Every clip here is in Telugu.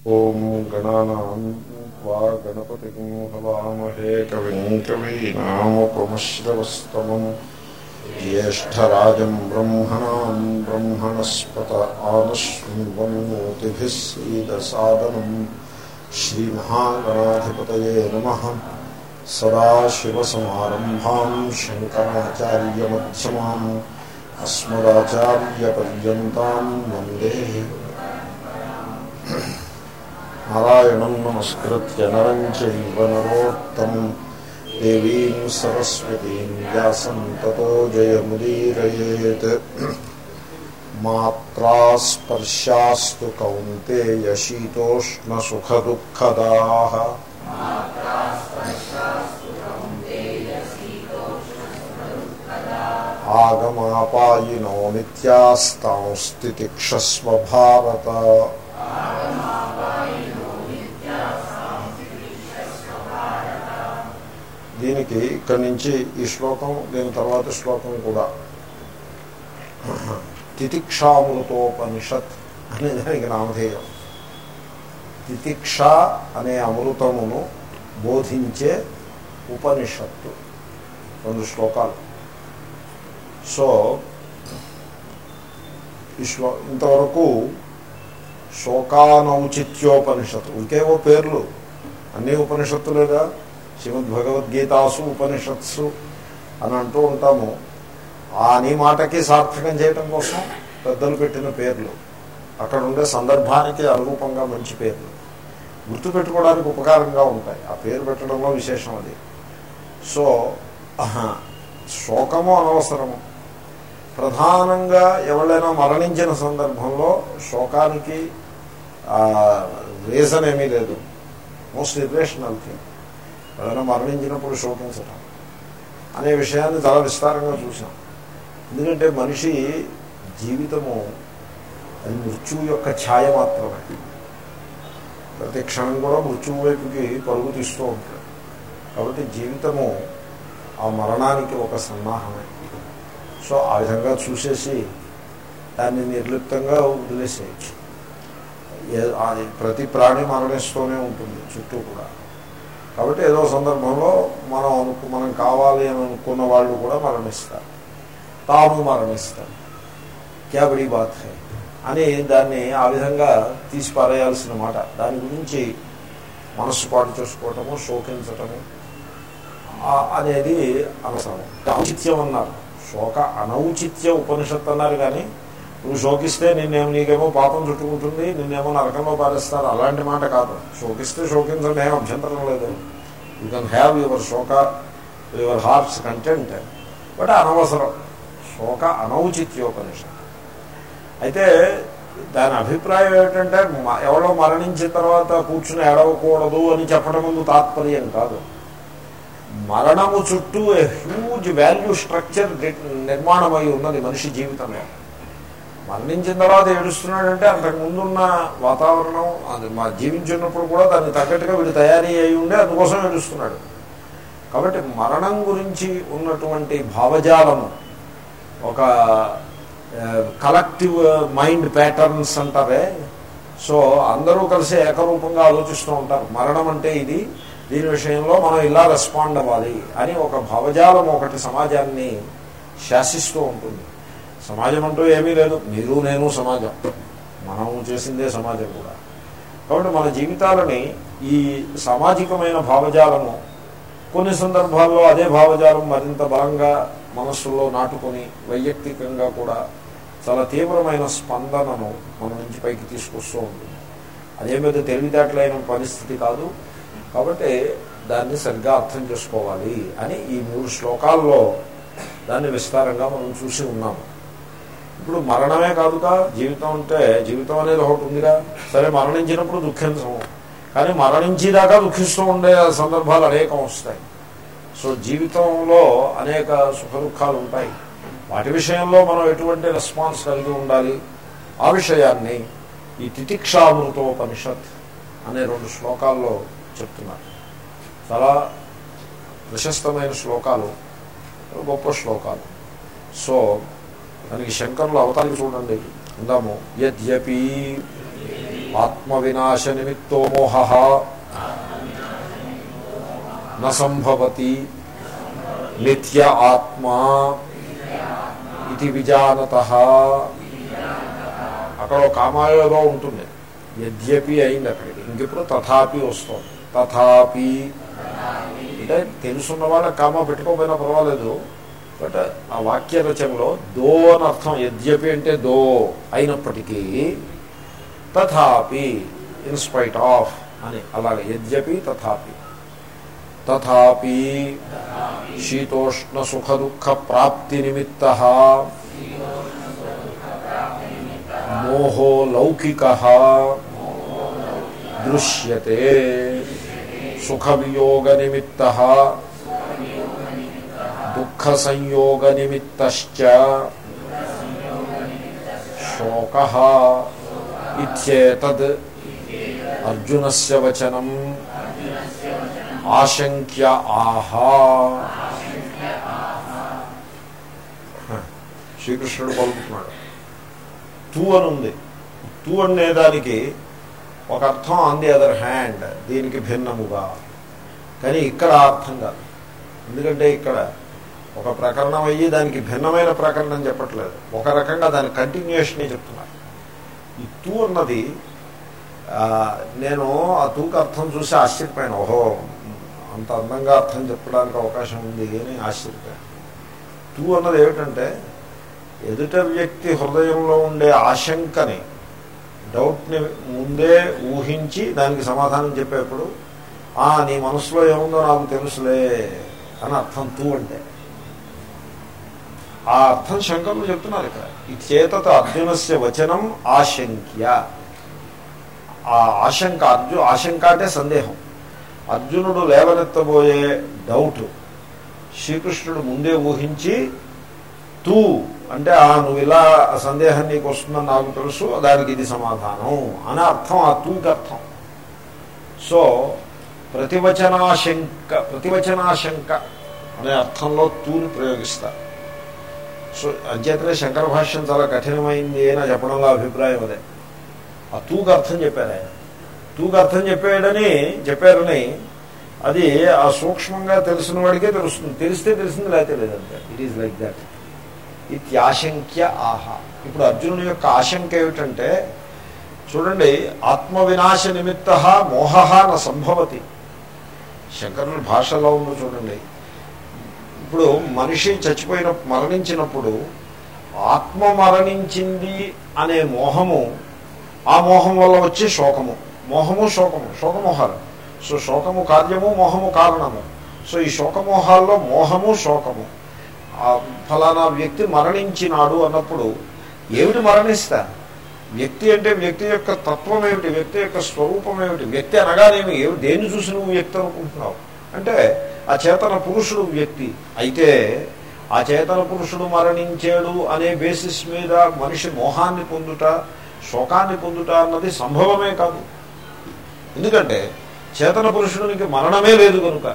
ఓం గణానాం వా గణపతిం హవామహే కవిం కవీనాముపమశ్రవస్తమం జ్యేష్టరాజం బ్రహ్మణాం బ్రహ్మణస్పత ఆనశ్వన్వన్నోతిభిः సీదసాదనం శ్రీమహాగణాధిపతయే నమః సదాశివసమారంభాం శంకరాచార్యమధ్యమాం అస్మదాచార్యపర్యంతాం వందే నారాయణం నమస్కృత్య నరం చైవ నరోత్తమం దేవీం సరస్వతీం వ్యాసం తతో జయముదీరయేత్ మాత్రా స్పర్శాస్తు కౌంతేయ శీతోష్ణసుఖదుఃఖదాః ఆగమాపాయినో నిత్యాస్తాంస్థితిక్షస్వ భారత దీనికి ఇక్కడి నుంచి ఈ శ్లోకం దీని తర్వాత శ్లోకం కూడా తితిక్షామృతోపనిషత్ అనే దానికి నామధేయం తితిక్ష అనే అమృతమును బోధించే ఉపనిషత్తు రెండు శ్లోకాలు సో ఈ శ్లో ఇంతవరకు శోకానౌచిత్యోపనిషత్తు ఇంకేవో పేర్లు అన్ని ఉపనిషత్తులేగా శ్రీమద్ భగవద్గీతాసు ఉపనిషత్సు అని అంటూ ఉంటాము ఆ నీ మాటకి సార్థకం చేయటం కోసం పెద్దలు పెట్టిన పేర్లు అక్కడ ఉండే సందర్భానికి అనురూపంగా మంచి పేర్లు గుర్తు పెట్టుకోవడానికి ఉపకారంగా ఉంటాయి ఆ పేరు పెట్టడంలో విశేషం అది సో శోకము అనవసరము ప్రధానంగా ఎవరైనా మరణించిన సందర్భంలో శోకానికి రీజన్ ఏమీ లేదు మోస్ట్ ఇర్రేషనల్ థింగ్ ఎవరైనా మరణించినప్పుడు శోకించటం అనే విషయాన్ని చాలా విస్తారంగా చూసాం ఎందుకంటే మనిషి జీవితము అది మృత్యువు యొక్క ఛాయ మాత్రమే ప్రతి క్షణం కూడా మృత్యువు వైపుకి పరుగు తీస్తూ ఉంటాడు కాబట్టి జీవితము ఆ మరణానికి ఒక సన్నాహమే సో ఆ విధంగా చూసేసి దాన్ని నిర్లిప్తంగా వదిలేసేయచ్చు అది ప్రతి ప్రాణి మరణిస్తూనే ఉంటుంది చుట్టూ కూడా కాబట్టి ఏదో సందర్భంలో మనం అనుకు మనం కావాలి అని అనుకున్న వాళ్ళు కూడా మరణిస్తారు తాము మరణిస్తారు క్యాబడి బాత్ హై అని దాన్ని ఆ విధంగా తీసి పారేయాల్సిన మాట దాని గురించి మనస్సు పాటు చేసుకోవటము శోకించటము అనేది అవసరం ఔచిత్యం అన్నారు శోక అనౌచిత్య ఉపనిషత్తు అన్నారు కానీ నువ్వు శోకిస్తే నిన్నేమో నీకేమో పాపం చుట్టుకుంటుంది నిన్నేమో నరకంలో పారేస్తారు అలాంటి మాట కాదు శోకిస్తే శోకించండి ఏం అభ్యంతరం లేదు యూ కెన్ హ్యావ్ యువర్ శోక యువర్ హార్ట్స్ కంటెంట్ బట్ అనవసరం శోక అనౌచిత్యోపనిషత్ అయితే దాని అభిప్రాయం ఏమిటంటే ఎవరో మరణించిన తర్వాత కూర్చుని ఏడవకూడదు అని చెప్పడం ముందు తాత్పర్యం కాదు మరణము చుట్టూ హ్యూజ్ వాల్యూ స్ట్రక్చర్ నిర్మాణమై ఉన్నది మనిషి జీవితంలో మరణించిన తర్వాత ఏడుస్తున్నాడంటే అంతకు ముందున్న వాతావరణం అది మా జీవించున్నప్పుడు కూడా దాన్ని తగ్గట్టుగా వీడు తయారీ అయి ఉండే అందుకోసం ఏడుస్తున్నాడు కాబట్టి మరణం గురించి ఉన్నటువంటి భావజాలము ఒక కలెక్టివ్ మైండ్ ప్యాటర్న్స్ అంటారే సో అందరూ కలిసి ఏకరూపంగా ఆలోచిస్తూ ఉంటారు మరణం అంటే ఇది దీని విషయంలో మనం ఇలా రెస్పాండ్ అవ్వాలి అని ఒక భావజాలం ఒకటి సమాజాన్ని శాసిస్తూ ఉంటుంది సమాజం అంటూ ఏమీ లేదు మీరు నేను సమాజం మనం చేసిందే సమాజం కూడా కాబట్టి మన జీవితాలని ఈ సామాజికమైన భావజాలము కొన్ని సందర్భాల్లో అదే భావజాలం మరింత బలంగా మనస్సులో నాటుకొని వైయక్తికంగా కూడా చాలా తీవ్రమైన స్పందనను మన నుంచి పైకి తీసుకొస్తూ ఉంటుంది అదేమీద తెలివితేటలైన పరిస్థితి కాదు కాబట్టి దాన్ని సరిగ్గా అర్థం చేసుకోవాలి అని ఈ మూడు శ్లోకాల్లో దాన్ని విస్తారంగా మనం చూసి ఉన్నాము ఇప్పుడు మరణమే కాదుగా జీవితం అంటే జీవితం అనేది ఒకటి ఉందిగా సరే మరణించినప్పుడు దుఃఖించము కానీ మరణించేదాకా దుఃఖిస్తూ ఉండే సందర్భాలు అనేకం వస్తాయి సో జీవితంలో అనేక సుఖ దుఃఖాలు ఉంటాయి వాటి విషయంలో మనం ఎటువంటి రెస్పాన్స్ కలిగి ఉండాలి ఆ విషయాన్ని ఈ తితిక్షామృతోపనిషత్ అనే రెండు శ్లోకాల్లో చెప్తున్నారు చాలా ప్రశస్తమైన శ్లోకాలు గొప్ప శ్లోకాలు సో దానికి శంకరులు అవతారికి చూడండి అందాము యద్యపి ఆత్మ వినాశ నిమిత్తో మోహ సంభవతి నిత్య ఆత్మా ఇది విజానత అక్కడ ఒక కామాయోగో ఉంటుంది యద్యపి అయింది అక్కడికి ఇంకెప్పుడు తథాపి వస్తుంది తథాపి అంటే తెలుసున్న వాళ్ళ కామా పెట్టుకోకపోయినా పర్వాలేదు బట్ ఆ వాక్య రచనలో దో అని అర్థం యద్యపి అంటే దో అయినప్పటికీ తథాపి ఇన్స్పైట్ ఆఫ్ అని అలాగే యద్యపి తథాపి తథాపి శీతోష్ణ సుఖ దుఃఖ ప్రాప్తి నిమిత్త మోహో లౌకిక దృశ్యతే సుఖ వియోగ నిమిత్త దుఃఖ సంయోగ నిమిత్త శోక ఇత్యేతద్ అర్జునస్య వచనం ఆశంక్య ఆహా శ్రీకృష్ణుడు పలుకుతున్నాడు తూ అని ఉంది తూ అనే దానికి ఒక అర్థం ఆన్ ది అదర్ హ్యాండ్ దీనికి భిన్నముగా కానీ ఇక్కడ ఆ అర్థం కాదు ఎందుకంటే ఇక్కడ ఒక ప్రకరణం అయ్యి దానికి భిన్నమైన ప్రకరణం చెప్పట్లేదు ఒక రకంగా దాని కంటిన్యూషన్ చెప్తున్నారు ఈ తూ అన్నది ఆ, నేను ఆ తూకు అర్థం చూసి ఆశ్చర్యపోయాను ఓహో అంత అందంగా అర్థం చెప్పడానికి అవకాశం ఉంది అని ఆశ్చర్యపోయాను తూ అన్నది ఏమిటంటే ఎదుట వ్యక్తి హృదయంలో ఉండే ఆశంకని డౌట్ని ముందే ఊహించి దానికి సమాధానం చెప్పేప్పుడు ఆ నీ మనసులో ఏముందో నాకు తెలుసులే అని అర్థం తూ అంటే ఆ అర్థం శంకరులు చెప్తున్నారు ఇక్కడ ఈ చేతత అర్జునస్య వచనం ఆశంక్య ఆ ఆశంక అర్జు ఆశంక అంటే సందేహం అర్జునుడు లేవనెత్తబోయే డౌట్ శ్రీకృష్ణుడు ముందే ఊహించి తూ అంటే ఆ నువ్వు ఇలా సందేహం నీకు వస్తుందని నాకు తెలుసు దానికి ఇది సమాధానం అనే అర్థం ఆ తూకి అర్థం సో ప్రతివచనాశంక ప్రతివచనాశంక అనే అర్థంలో తూని ప్రయోగిస్తారు సో అంచేతనే శంకర భాష్యం చాలా కఠినమైంది అని చెప్పడంలో అభిప్రాయం అదే ఆ తూకు అర్థం చెప్పారు ఆయన తూకు అర్థం చెప్పాడని చెప్పారని అది ఆ సూక్ష్మంగా తెలిసిన వాడికే తెలుస్తుంది తెలిస్తే తెలిసింది లేకపోతే లేదంటే ఇట్ ఈస్ లైక్ దాట్ ఇత్యాశంక్య ఆహా ఇప్పుడు అర్జునుడి యొక్క ఆశంక ఏమిటంటే చూడండి ఆత్మ వినాశ నిమిత్త మోహ న సంభవతి శంకరుల భాషలో ఉందో చూడండి ఇప్పుడు మనిషి చచ్చిపోయిన మరణించినప్పుడు ఆత్మ మరణించింది అనే మోహము ఆ మోహం వల్ల వచ్చే శోకము మోహము శోకము శోకమోహాలు సో శోకము కార్యము మోహము కారణము సో ఈ శోకమోహాల్లో మోహము శోకము ఆ ఫలానా వ్యక్తి మరణించినాడు అన్నప్పుడు ఏమిటి మరణిస్తా వ్యక్తి అంటే వ్యక్తి యొక్క తత్వం ఏమిటి వ్యక్తి యొక్క స్వరూపం ఏమిటి వ్యక్తి అనగానేమి ఏమి దేన్ని చూసి నువ్వు వ్యక్తి అనుకుంటున్నావు అంటే ఆ చేతన పురుషుడు వ్యక్తి అయితే ఆ చేతన పురుషుడు మరణించాడు అనే బేసిస్ మీద మనిషి మోహాన్ని పొందుట శోకాన్ని పొందుట అన్నది సంభవమే కాదు ఎందుకంటే చేతన పురుషుడికి మరణమే లేదు కనుక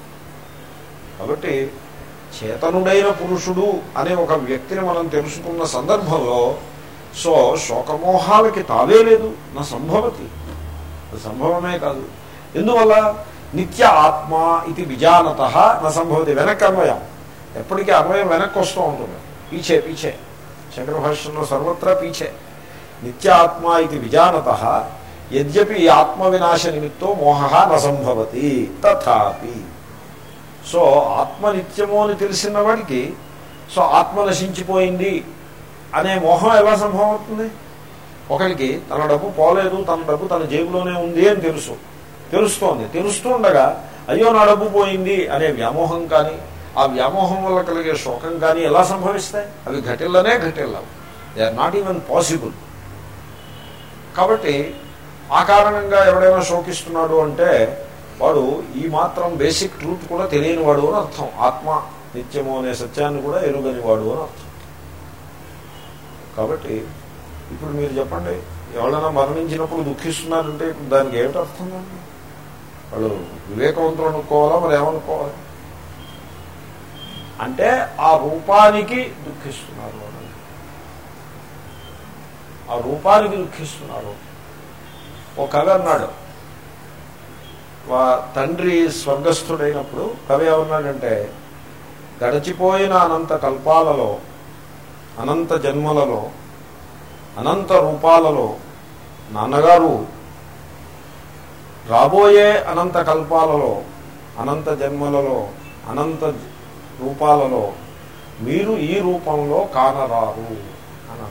కాబట్టి చేతనుడైన పురుషుడు అనే ఒక వ్యక్తిని మనం తెలుసుకున్న సందర్భంలో సో శోకమోహాలకి తావే లేదు నా సంభవతి అది సంభవమే కాదు ఎందువల్ల నిత్య ఆత్మ ఇది విజానత నా సంభవతి వెనక్కి అన్వయం ఎప్పటికీ అన్వయం వెనక్కి వస్తూ ఉంటుంది పీచే పీచే శంకర భాష్యంలో సర్వత్రా పీచే నిత్య ఆత్మ ఇది విజానత యద్యపి ఈ ఆత్మ వినాశ నిమిత్తో మోహ న సంభవతి తథాపి సో ఆత్మ నిత్యము అని తెలిసిన వాడికి సో ఆత్మ నశించిపోయింది అనే మోహం ఎలా సంభవం అవుతుంది ఒకరికి తన డబ్బు పోలేదు తన డబ్బు తన జేబులోనే ఉంది అని తెలుసు తెలుస్తోంది తెలుస్తూ ఉండగా అయ్యో నా డబ్బు పోయింది అనే వ్యామోహం కానీ ఆ వ్యామోహం వల్ల కలిగే శోకం కానీ ఎలా సంభవిస్తాయి అవి ఘటిల్లనే ఘటిల్లవు they are not even possible కాబట్టి ఆ కారణంగా ఎవడైనా శోకిస్తున్నాడు అంటే వాడు ఈ మాత్రం బేసిక్ ట్రూత్ కూడా తెలియని వాడు అని అర్థం ఆత్మ నిత్యము అనే సత్యాన్ని కూడా ఎరుగని వాడు అని అర్థం కాబట్టి ఇప్పుడు మీరు చెప్పండి ఎవరైనా మరణించినప్పుడు దుఃఖిస్తున్నారంటే ఇప్పుడు దానికి ఏమిటి అర్థం అండి వాళ్ళు వివేకవంతులు అనుకోవాలా మరి ఏమనుకోవాలి అంటే ఆ రూపానికి దుఃఖిస్తున్నారు అని ఆ రూపానికి దుఃఖిస్తున్నారు ఒక కవి అన్నాడు వా తండ్రి స్వర్గస్థుడైనప్పుడు కవి ఏమన్నాడంటే గడిచిపోయిన అనంత కల్పాలలో అనంత జన్మలలో అనంత రూపాలలో నాన్నగారు రాబోయే అనంత కల్పాలలో అనంత జన్మలలో అనంత రూపాలలో మీరు ఈ రూపంలో కానరారు అన్నాడు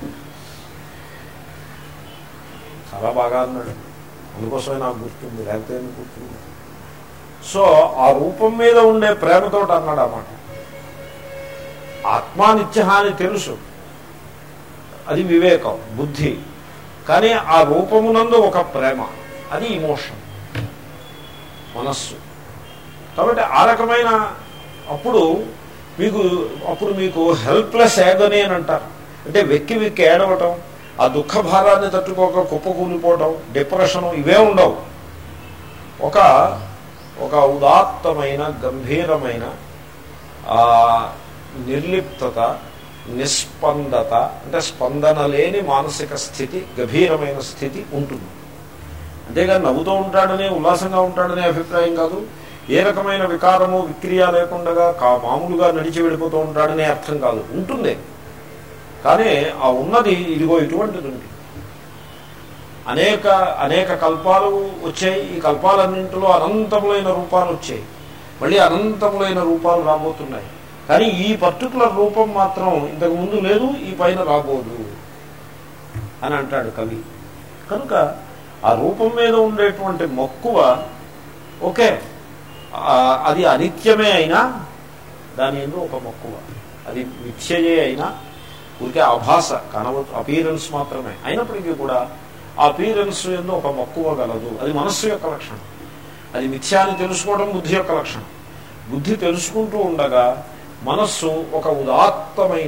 చాలా బాగా అన్నాడు అందుకోసమే నాకు గుర్తుంది లేకపోతే ఎందుకు గుర్తుంది సో ఆ రూపం మీద ఉండే ప్రేమతో అన్నాడు అన్నమాట ఆత్మానిత్య అని తెలుసు అది వివేకం బుద్ధి కానీ ఆ రూపమునందు ఒక ప్రేమ అది ఇమోషన్ మనస్సు కాబట్టి ఆ రకమైన అప్పుడు మీకు అప్పుడు మీకు హెల్ప్లెస్ ఏగని అని అంటారు అంటే వెక్కి వెక్కి ఏడవటం ఆ దుఃఖ భారాన్ని తట్టుకోక కుప్పకూలిపోవటం డిప్రెషను ఇవే ఉండవు ఒక ఒక ఉదాత్తమైన గంభీరమైన ఆ నిర్లిప్తత నిస్పందత అంటే స్పందన లేని మానసిక స్థితి గభీరమైన స్థితి ఉంటుంది అంతేగాని నవ్వుతూ ఉంటాడని ఉల్లాసంగా ఉంటాడనే అభిప్రాయం కాదు ఏ రకమైన వికారము విక్రియ లేకుండా కా మామూలుగా నడిచి వెళ్ళిపోతూ ఉంటాడనే అర్థం కాదు ఉంటుంది కానీ ఆ ఉన్నది ఇదిగో ఇటువంటిది ఉంది అనేక అనేక కల్పాలు వచ్చాయి ఈ కల్పాలన్నింటిలో అనంతములైన రూపాలు వచ్చాయి మళ్ళీ అనంతములైన రూపాలు రాబోతున్నాయి కానీ ఈ పర్టికులర్ రూపం మాత్రం ఇంతకు ముందు లేదు ఈ పైన రాబోదు అని అంటాడు కవి కనుక ఆ రూపం మీద ఉండేటువంటి మక్కువ ఓకే అది అనిత్యమే అయినా దాని ఎందు ఒక మక్కువ అది మిథ్యయే అయినా ఊరికే ఆభాస కనవచ్చు అపీరెన్స్ మాత్రమే అయినప్పటికీ కూడా ఆ అపీరెన్స్ ఎందు ఒక మక్కువ గలదు అది మనస్సు యొక్క లక్షణం అది మిథ్యాన్ని తెలుసుకోవడం బుద్ధి యొక్క లక్షణం బుద్ధి తెలుసుకుంటూ ఉండగా మనస్సు ఒక ఉదాత్తమైన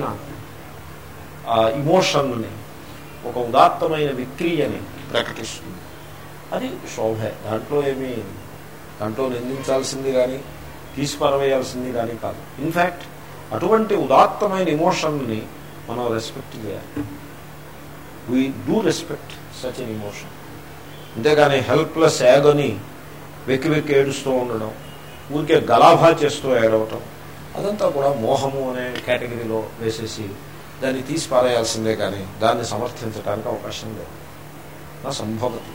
ఇమోషన్ని ఒక ఉదాత్తమైన విక్రియని ప్రకటిస్తుంది అది శోభే దాంట్లో ఏమీ దాంట్లో నిందించాల్సింది కానీ తీసి పరవేయాల్సింది కానీ కాదు ఇన్ఫ్యాక్ట్ అటువంటి ఉదాత్తమైన ఇమోషన్ని మనం రెస్పెక్ట్ చేయాలి we do respect such an emotion అంతేగాని హెల్ప్లెస్ యాగని వెక్కి వెక్కి ఏడుస్తూ ఉండడం ఊరికే గలాభా చేస్తూ ఏడవటం అదంతా కూడా మోహము అనే కేటగిరీలో వేసేసి దాన్ని తీసి పారేయాల్సిందే కానీ దాన్ని సమర్థించడానికి అవకాశం లేదు నా సంభవతి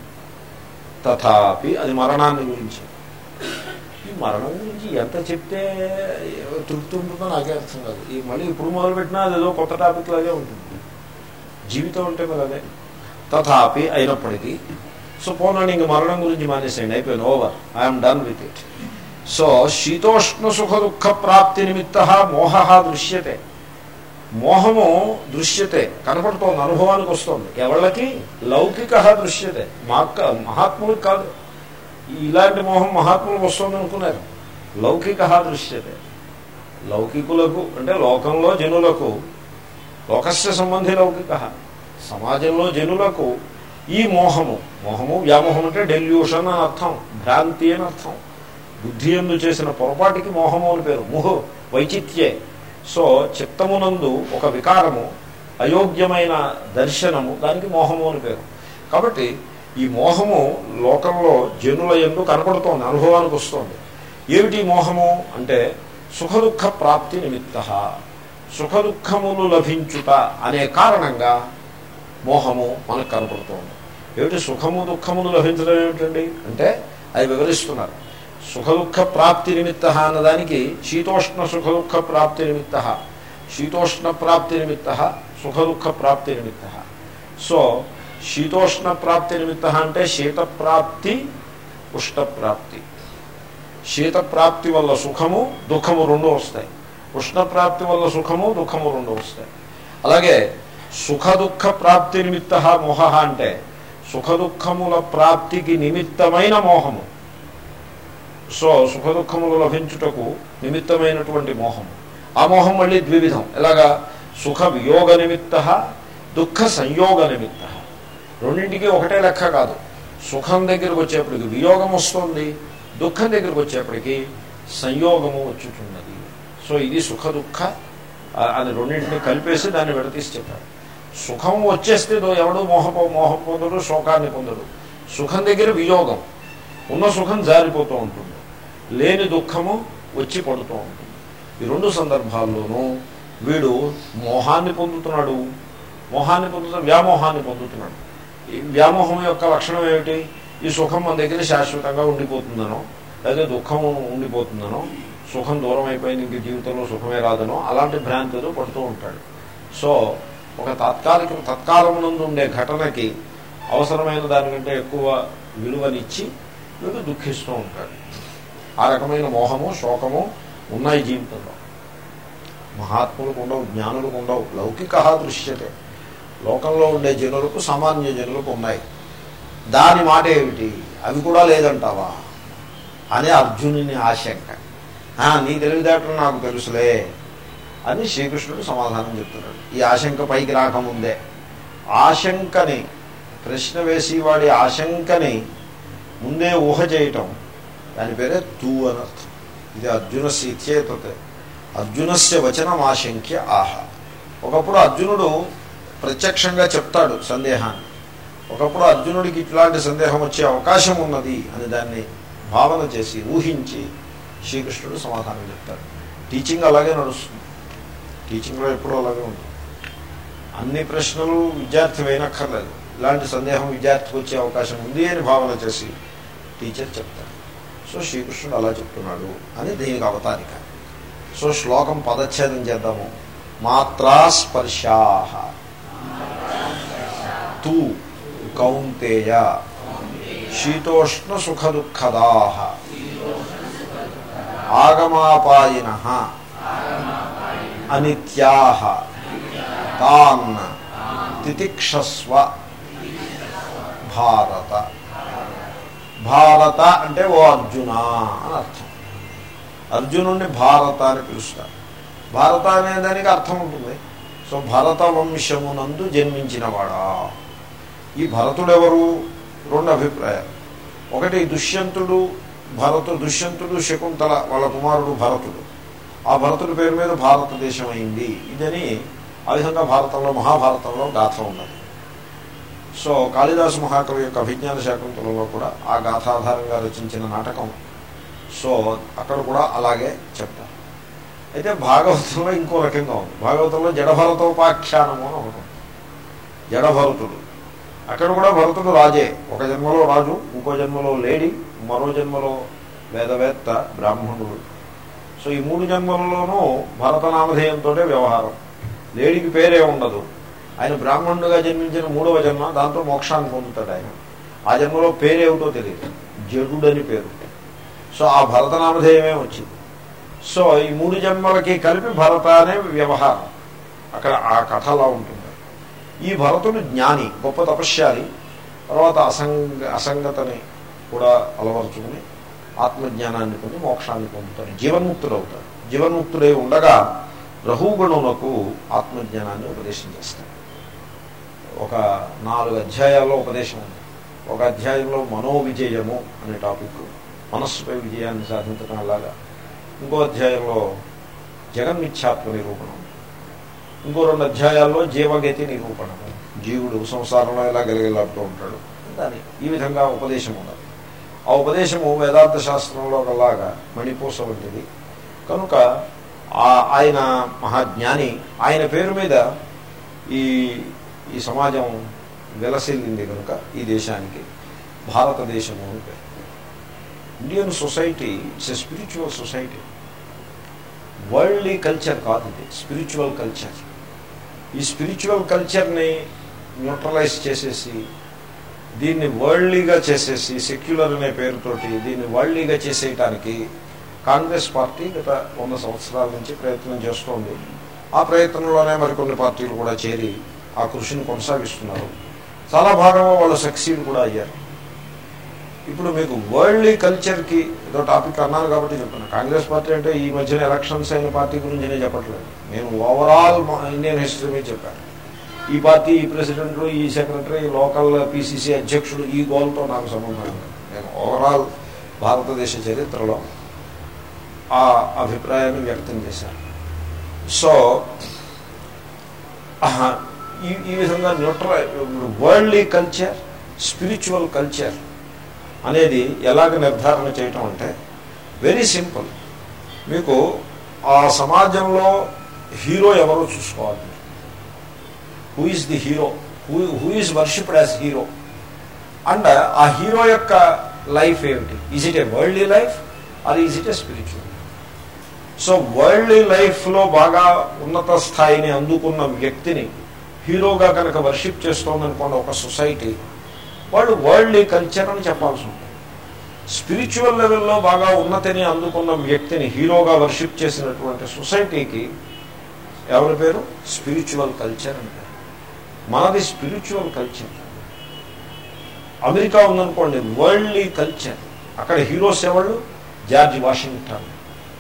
తథాపి అది మరణాన్ని గురించి ఈ మరణం గురించి ఎంత చెప్తే తృప్తి ఉంటుందో నాకే అర్థం కాదు ఈ మళ్ళీ ఇప్పుడు మొదలుపెట్టినా అదేదో కొత్త టాపిక్ లాగే ఉంటుంది జీవితం అంటే మరి అదే తథాపి అయినప్పటికీ సో పోనండి ఇంక మరణం గురించి మానేసేయండి అయిపోయింది over I'm done with it so శీతోష్ణ సుఖ దుఃఖ ప్రాప్తి నిమిత్త మోహ దృశ్యతే మోహము దృశ్యతే కనపడుతోంది అనుభవానికి వస్తుంది ఎవళ్ళకి లౌకిక దృశ్యతే మాక్క మహాత్ములకు కాదు ఇలాంటి మోహం మహాత్ములకు వస్తుంది అనుకున్నారు లౌకిక దృశ్యతే లౌకికులకు అంటే లోకంలో జనులకు లోకస్య సంబంధి లౌకిక సమాజంలో జనులకు ఈ మోహము మోహము వ్యామోహం అంటే డెల్యూషన్ అని అర్థం భ్రాంతి అని అర్థం బుద్ధి ఎందు చేసిన పొరపాటికి మోహము అని పేరు ముహు వైచిత్యే సో చిత్తమునందు ఒక వికారము అయోగ్యమైన దర్శనము దానికి మోహము అని పేరు కాబట్టి ఈ మోహము లోకంలో జనుల ఎందు కనపడుతోంది అనుభవానికి వస్తుంది ఏమిటి మోహము అంటే సుఖ దుఃఖ ప్రాప్తి నిమిత్త సుఖ దుఃఖములు లభించుట అనే కారణంగా మోహము మనకు కనపడుతోంది ఏమిటి సుఖము దుఃఖములు లభించడం ఏమిటండి అంటే అది వివరిస్తున్నారు సుఖ దుఃఖ ప్రాప్తి నిమిత్త అన్నదానికి శీతోష్ణ సుఖ దుఃఖ ప్రాప్తి నిమిత్త శీతోష్ణ ప్రాప్తి నిమిత్త సుఖ దుఃఖ ప్రాప్తి నిమిత్త సో శీతోష్ణ ప్రాప్తి నిమిత్త అంటే శీత ప్రాప్తి ఉష్ణ ప్రాప్తి శీత ప్రాప్తి వల్ల సుఖము దుఃఖము రెండు వస్తాయి ఉష్ణ ప్రాప్తి వల్ల సుఖము దుఃఖము రెండు వస్తాయి అలాగే సుఖ దుఃఖ ప్రాప్తి నిమిత్త మోహ అంటే సుఖ దుఃఖముల ప్రాప్తికి నిమిత్తమైన మోహము సో సుఖ దుఃఖములు లభించుటకు నిమిత్తమైనటువంటి మోహము ఆ మోహం మళ్ళీ ద్వివిధం ఎలాగా సుఖ వియోగ నిమిత్త దుఃఖ సంయోగ నిమిత్త రెండింటికి ఒకటే లెక్క కాదు సుఖం దగ్గరకు వచ్చేప్పటికి వియోగం వస్తుంది దుఃఖం దగ్గరకు వచ్చేప్పటికి సంయోగము వచ్చుతున్నది సో ఇది సుఖ దుఃఖ అని రెండింటిని కలిపేసి దాన్ని విడతీసి చెప్పారు సుఖం వచ్చేస్తే దో- ఎవడు మోహ మోహం పొందడు శోకాన్ని పొందడు సుఖం దగ్గర వియోగం ఉన్న సుఖం జారిపోతూ ఉంటుంది లేని దుఃఖము వచ్చి పడుతూ ఉంటుంది ఈ రెండు సందర్భాల్లోనూ వీడు మోహాన్ని పొందుతున్నాడు మోహాన్ని పొందుతూ వ్యామోహాన్ని పొందుతున్నాడు ఈ వ్యామోహం యొక్క లక్షణం ఏమిటి ఈ సుఖం మన దగ్గర శాశ్వతంగా ఉండిపోతుందనో లేదా దుఃఖం ఉండిపోతుందనో సుఖం దూరం అయిపోయింది ఇంక జీవితంలో సుఖమే రాదనో అలాంటి భ్రాంతిలో పడుతూ ఉంటాడు సో ఒక తాత్కాలిక తత్కాలమునందు ఉండే ఘటనకి అవసరమైన దానికంటే ఎక్కువ విలువనిచ్చి వీడు దుఃఖిస్తూ ఉంటాడు ఆ రకమైన మోహము శోకము ఉన్నాయి జీవితంలో మహాత్ములకు ఉండవు జ్ఞానులకు ఉండవు లౌకిక దృశ్యతే లోకంలో ఉండే జనులకు సామాన్య జనులకు ఉన్నాయి దాని మాట ఏమిటి అవి కూడా లేదంటావా అనే అర్జునుని ఆశంక "ఆ, నీ తెలివితేటలు నాకు తెలుసులే అని శ్రీకృష్ణుడు సమాధానం చెప్తున్నాడు ఈ ఆశంక పైకి రాకముందే ఆశంకని ప్రశ్న వేసి వాడి ఆశంకని ముందే ఊహ చేయటం దాని పేరే తూ అనర్థం ఇది అర్జునస్య ఇత్యేతత్ అర్జునస్య వచనం ఆశంక్య ఆహ ఒకప్పుడు అర్జునుడు ప్రత్యక్షంగా చెప్తాడు సందేహాన్ని ఒకప్పుడు అర్జునుడికి ఇట్లాంటి సందేహం వచ్చే అవకాశం ఉన్నది అని దాన్ని భావన చేసి ఊహించి శ్రీకృష్ణుడు సమాధానం చెప్తాడు టీచింగ్ అలాగే నడుస్తుంది టీచింగ్లో ఎప్పుడూ అలాగే ఉంటుంది అన్ని ప్రశ్నలు విద్యార్థి వేయనక్కర్లేదు ఇలాంటి సందేహం విద్యార్థికి వచ్చే అవకాశం ఉంది అని భావన చేసి టీచర్ చెప్తాడు సో శ్రీకృష్ణుడు అలా చెప్తున్నాడు అని దీనికి అవతారిక సో శ్లోకం పదచ్ఛేదం చేద్దాము మాత్రా స్పర్శా తూ కౌంతేయ శీతోష్ణ సుఖ దుఃఖదా ఆగమాపాయిన అనిత్యా తాన్ తితిక్షస్వ భారత భారత అంటే ఓ అర్జున అని అర్థం అర్జునుడిని భారత అని పిలుస్తారు భారత అనే దానికి అర్థం ఉంటుంది సో భరత వంశమునందు జన్మించినవాడా ఈ భరతుడెవరు రెండు అభిప్రాయాలు ఒకటి దుష్యంతుడు భరతుడు దుష్యంతుడు శకుంతల వాళ్ళ కుమారుడు భరతుడు ఆ భరతుడి పేరు మీద భారతదేశం అయింది ఇదని ఆ విధంగా భారతంలో మహాభారతంలో గాథ ఉన్నది సో కాళిదాసు మహాకవి యొక్క అభిజ్ఞాన శాకుంతలంలో కూడా ఆ గాథ ఆధారంగా రచించిన నాటకం సో అక్కడ కూడా అలాగే చెప్తారు అయితే భాగవతంలో ఇంకో రకంగా ఉంది భాగవతంలో జడభరతోపాఖ్యానము అని ఒకటి ఉంది. జడభరతుడు అక్కడ కూడా భరతుడు రాజే ఒక జన్మలో రాజు ఇంకో జన్మలో లేడీ మరో జన్మలో వేదవేత్త బ్రాహ్మణుడు సో ఈ మూడు జన్మలలోనూ భరతనామధేయంతో వ్యవహారం లేడీకి పేరే ఉండదు ఆయన బ్రాహ్మణుడుగా జన్మించిన మూడవ జన్మ దాంతో మోక్షాన్ని పొందుతాడు ఆయన ఆ జన్మలో పేరేమిటో తెలియదు జడుడని పేరు సో ఆ భరతనామధేయమే వచ్చింది సో ఈ మూడు జన్మలకి కలిపి భరత అనే వ్యవహారం అక్కడ ఆ కథ అలా ఉంటుంది ఈ భరతుడు జ్ఞాని గొప్ప తపశ్శాలి తర్వాత అసంగ అసంగతని కూడా అలవరుచుకుని ఆత్మజ్ఞానాన్ని పొంది మోక్షాన్ని పొందుతాడు జీవన్ముక్తుడు అవుతాడు జీవన్ముక్తుడై ఉండగా రహుగణులకు ఆత్మజ్ఞానాన్ని ఉపదేశం చేస్తాడు ఒక నాలుగు అధ్యాయాల్లో ఉపదేశం ఉంది ఒక అధ్యాయంలో మనోవిజయము అనే టాపిక్ మనస్సుపై విజయాన్ని సాధించడం అలాగా ఇంకో అధ్యాయంలో జగన్మిథ్యాత్మ నిరూపణం ఇంకో రెండు అధ్యాయాల్లో జీవగతి నిరూపణము జీవుడు సంసారంలో ఎలా గలిగలాడుతూ ఉంటాడు దాని ఈ విధంగా ఉపదేశం ఉన్నది ఆ ఉపదేశము వేదాంత శాస్త్రంలో ఒకలాగా మణిపూస వంటిది కనుక ఆ- ఆయన మహాజ్ఞాని ఆయన పేరు మీద ఈ ఈ సమాజం వెలసిల్లింది కనుక ఈ దేశానికి భారతదేశము అని పేరు Indian society it's a spiritual society worldly culture కాదు ఇది స్పిరిచువల్ కల్చర్ ఈ స్పిరిచువల్ కల్చర్ని న్యూట్రలైజ్ చేసేసి దీన్ని వరల్డ్లీగా చేసేసి సెక్యులర్ అనే పేరుతోటి దీన్ని వరల్డ్లీగా చేసేయటానికి కాంగ్రెస్ పార్టీ గత వంద సంవత్సరాల నుంచి ప్రయత్నం చేస్తోంది ఆ ప్రయత్నంలోనే మరికొన్ని పార్టీలు కూడా చేరి ఆ కృషిని కొనసాగిస్తున్నారు చాలా భాగంగా వాళ్ళు సక్సీడ్ కూడా అయ్యారు ఇప్పుడు మీకు వరల్డ్లీ కల్చర్కి ఏదో టాపిక్ అన్నాను కాబట్టి చెప్తున్నాను కాంగ్రెస్ పార్టీ అంటే ఈ మధ్యన ఎలక్షన్స్ అయిన పార్టీ గురించి నేను చెప్పట్లేదు నేను ఓవరాల్ ఇండియన్ హిస్టరీ మీద చెప్పాను ఈ పార్టీ ఈ ప్రెసిడెంట్ ఈ సెక్రటరీ లోకల్ పిసిసి అధ్యక్షుడు ఈ గోల్తో నాకు సంబంధం లేదు నేను ఓవరాల్ భారతదేశ చరిత్రలో ఆ అభిప్రాయాన్ని వ్యక్తం చేశాను సో ఆహా, ఈ ఈ విధంగా neutral worldly culture spiritual culture అనేది ఎలాగ నిర్ధారణ చేయటం అంటే వెరీ సింపుల్ మీకు ఆ సమాజంలో హీరో ఎవరో చూసుకోవాలి who is the hero who who is worshipped as hero and ఆ హీరో యొక్క లైఫ్ ఏమిటి is it a worldly life or is it a spiritual so వరల్డ్లీ లైఫ్లో బాగా ఉన్నత స్థాయిని అందుకున్న వ్యక్తిని హీరోగా కనుక వర్షిప్ చేస్తోందనుకోండి ఒక సొసైటీ వాళ్ళు వరల్డ్లీ కల్చర్ అని చెప్పాల్సి ఉంటుంది స్పిరిచువల్ లెవెల్లో బాగా ఉన్నతిని అందుకున్న వ్యక్తిని హీరోగా వర్షిప్ చేసినటువంటి సొసైటీకి ఎవరి పేరు స్పిరిచువల్ కల్చర్ అని పేరు మనది స్పిరిచువల్ కల్చర్ అమెరికా ఉందనుకోండి వరల్డ్లీ కల్చర్ అక్కడ హీరోస్ ఎవళ్ళు George Washington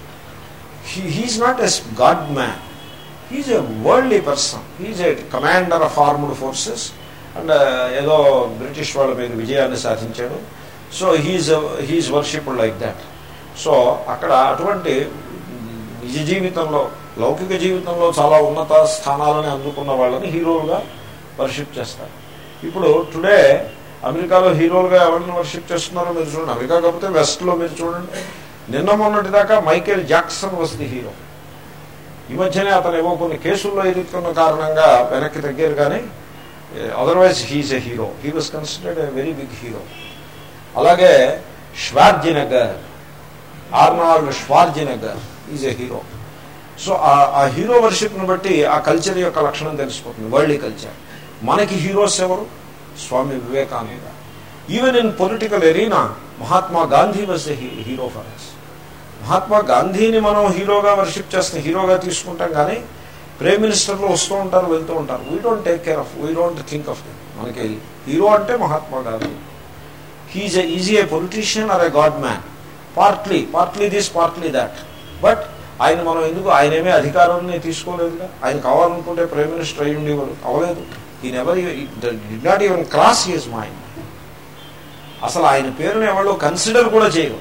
he's not as god man he's a worldly person he's a commander of armed forces and ఏదో బ్రిటిష్ వాళ్ళ మీద విజయాన్ని సాధించాడు so he's he's worship like that so అక్కడ అటువంటి నిజ జీవితంలో లౌకిక జీవితంలో చాలా ఉన్నత స్థానాలని అందుకున్న వాళ్ళని హీరోలుగా వర్షిప్ చేస్తారు ఇప్పుడు టుడే అమెరికాలో హీరోలుగా ఎవరిని వర్షిప్ చేస్తున్నారో మీరు చూడండి అమెరికా కాకపోతే వెస్ట్లో మీరు చూడండి నిన్న మొన్నటి దాకా Michael Jackson was the hero ఈ మధ్యనే అతను ఏవో కొన్ని కేసుల్లో ఎదుర్కొన్న కారణంగా వెనక్కి తగ్గారు కానీ otherwise he's a hero he was considered a very big hero అలాగే Schwarzenegger Arnold Schwarzenegger is a hero so ఆ హీరో వర్షిప్ను బట్టి ఆ కల్చర్ యొక్క లక్షణం తెలిసిపోతుంది వరల్డ్ కల్చర్ మనకి హీరోస్ ఎవరు Swami Vivekananda even in political arena Mahatma Gandhi was a hero for us Mahatma గాంధీని మనం హీరోగా వర్షిప్ చేస్తాం హీరోగా తీసుకుంటాం కానీ ప్రైమ్ మినిస్టర్లు వస్తూ ఉంటారు వెళ్తూ ఉంటారు we don't take care of we don't think of మనకి హీరో అంటే Mahatma Gandhi he's a easy a politician or a god man partly partly this partly that but ఆయన మనం ఎందుకు ఆయన ఏమీ అధికారాన్ని తీసుకోలేదుగా ఆయన కావాలనుకుంటే ప్రైమ్ మినిస్టర్ అయ్యి ఉండేవారు అవలేదు ఈ never did not even cross his mind అసలు ఆయన పేరుని ఎవరు కన్సిడర్ కూడా చేయరు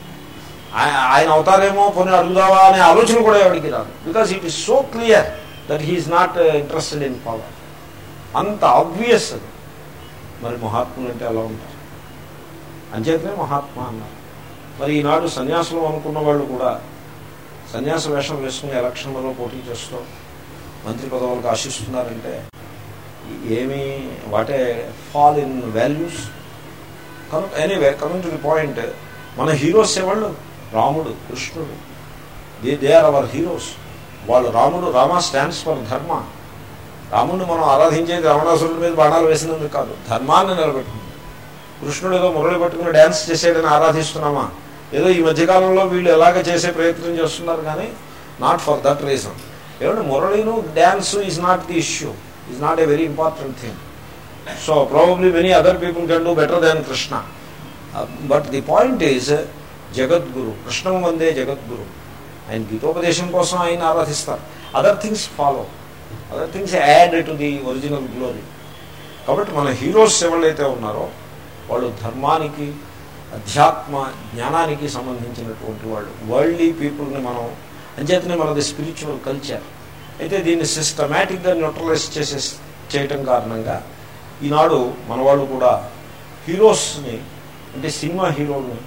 ఆయన అవుతారేమో కొన్ని అడుగుదావా అనే ఆలోచన కూడా ఎవరికి రాదు because it is so clear that he's not interested in power అంత ఆబ్వియస్ అది మరి మహాత్ములు అంటే ఎలా ఉంటారు అంచేతనే మహాత్మా అన్నారు మరి ఈనాడు సన్యాసులు అనుకున్న వాళ్ళు కూడా సన్యాస వేషం వేసుకుని ఎలక్షన్లలో పోటీ చేస్తూ మంత్రి పదవులకు ఆశిస్తున్నారంటే ఏమి వాటే ఫాల్ ఇన్ వాల్యూస్ కనుక anyway coming to the point మన హీరోస్ ఎవళ్ళు రాముడు కృష్ణుడు they they are our heroes వాళ్ళు రాముడు రామ స్టాండ్స్ ఫర్ ధర్మ రాముడిని మనం ఆరాధించేది రావణాసురుడి మీద బాణాలు వేసినందుకు కాదు ధర్మాన్ని నిలబెట్టుకుంది కృష్ణుడు ఏదో మురళి పట్టుకుని డ్యాన్స్ చేసేయడని ఆరాధిస్తున్నామా ఏదో ఈ మధ్యకాలంలో వీళ్ళు ఎలాగ చేసే ప్రయత్నం చేస్తున్నారు కానీ నాట్ ఫర్ దట్ రీజన్ ఏమంటే మురళిను dance is not the issue is not a very important thing so probably many other people can do better than Krishna but the point is జగద్గురు కృష్ణం వందే జగద్గురు ఆయన గీతోపదేశం కోసం ఆయన ఆరాధిస్తారు other things follow other things add to the original glory కాబట్టి మన హీరోస్ ఎవరైతే ఉన్నారో వాళ్ళు ధర్మానికి అధ్యాత్మ జ్ఞానానికి సంబంధించినటువంటి వాళ్ళు వరల్డ్లీ పీపుల్ని మనం అంచేతనే మనది స్పిరిచువల్ కల్చర్ అయితే దీన్ని సిస్టమేటిక్గా న్యూట్రలైజ్ చేసే చేయటం కారణంగా ఈనాడు మన వాళ్ళు కూడా హీరోస్ని అంటే సినిమా హీరోల్ని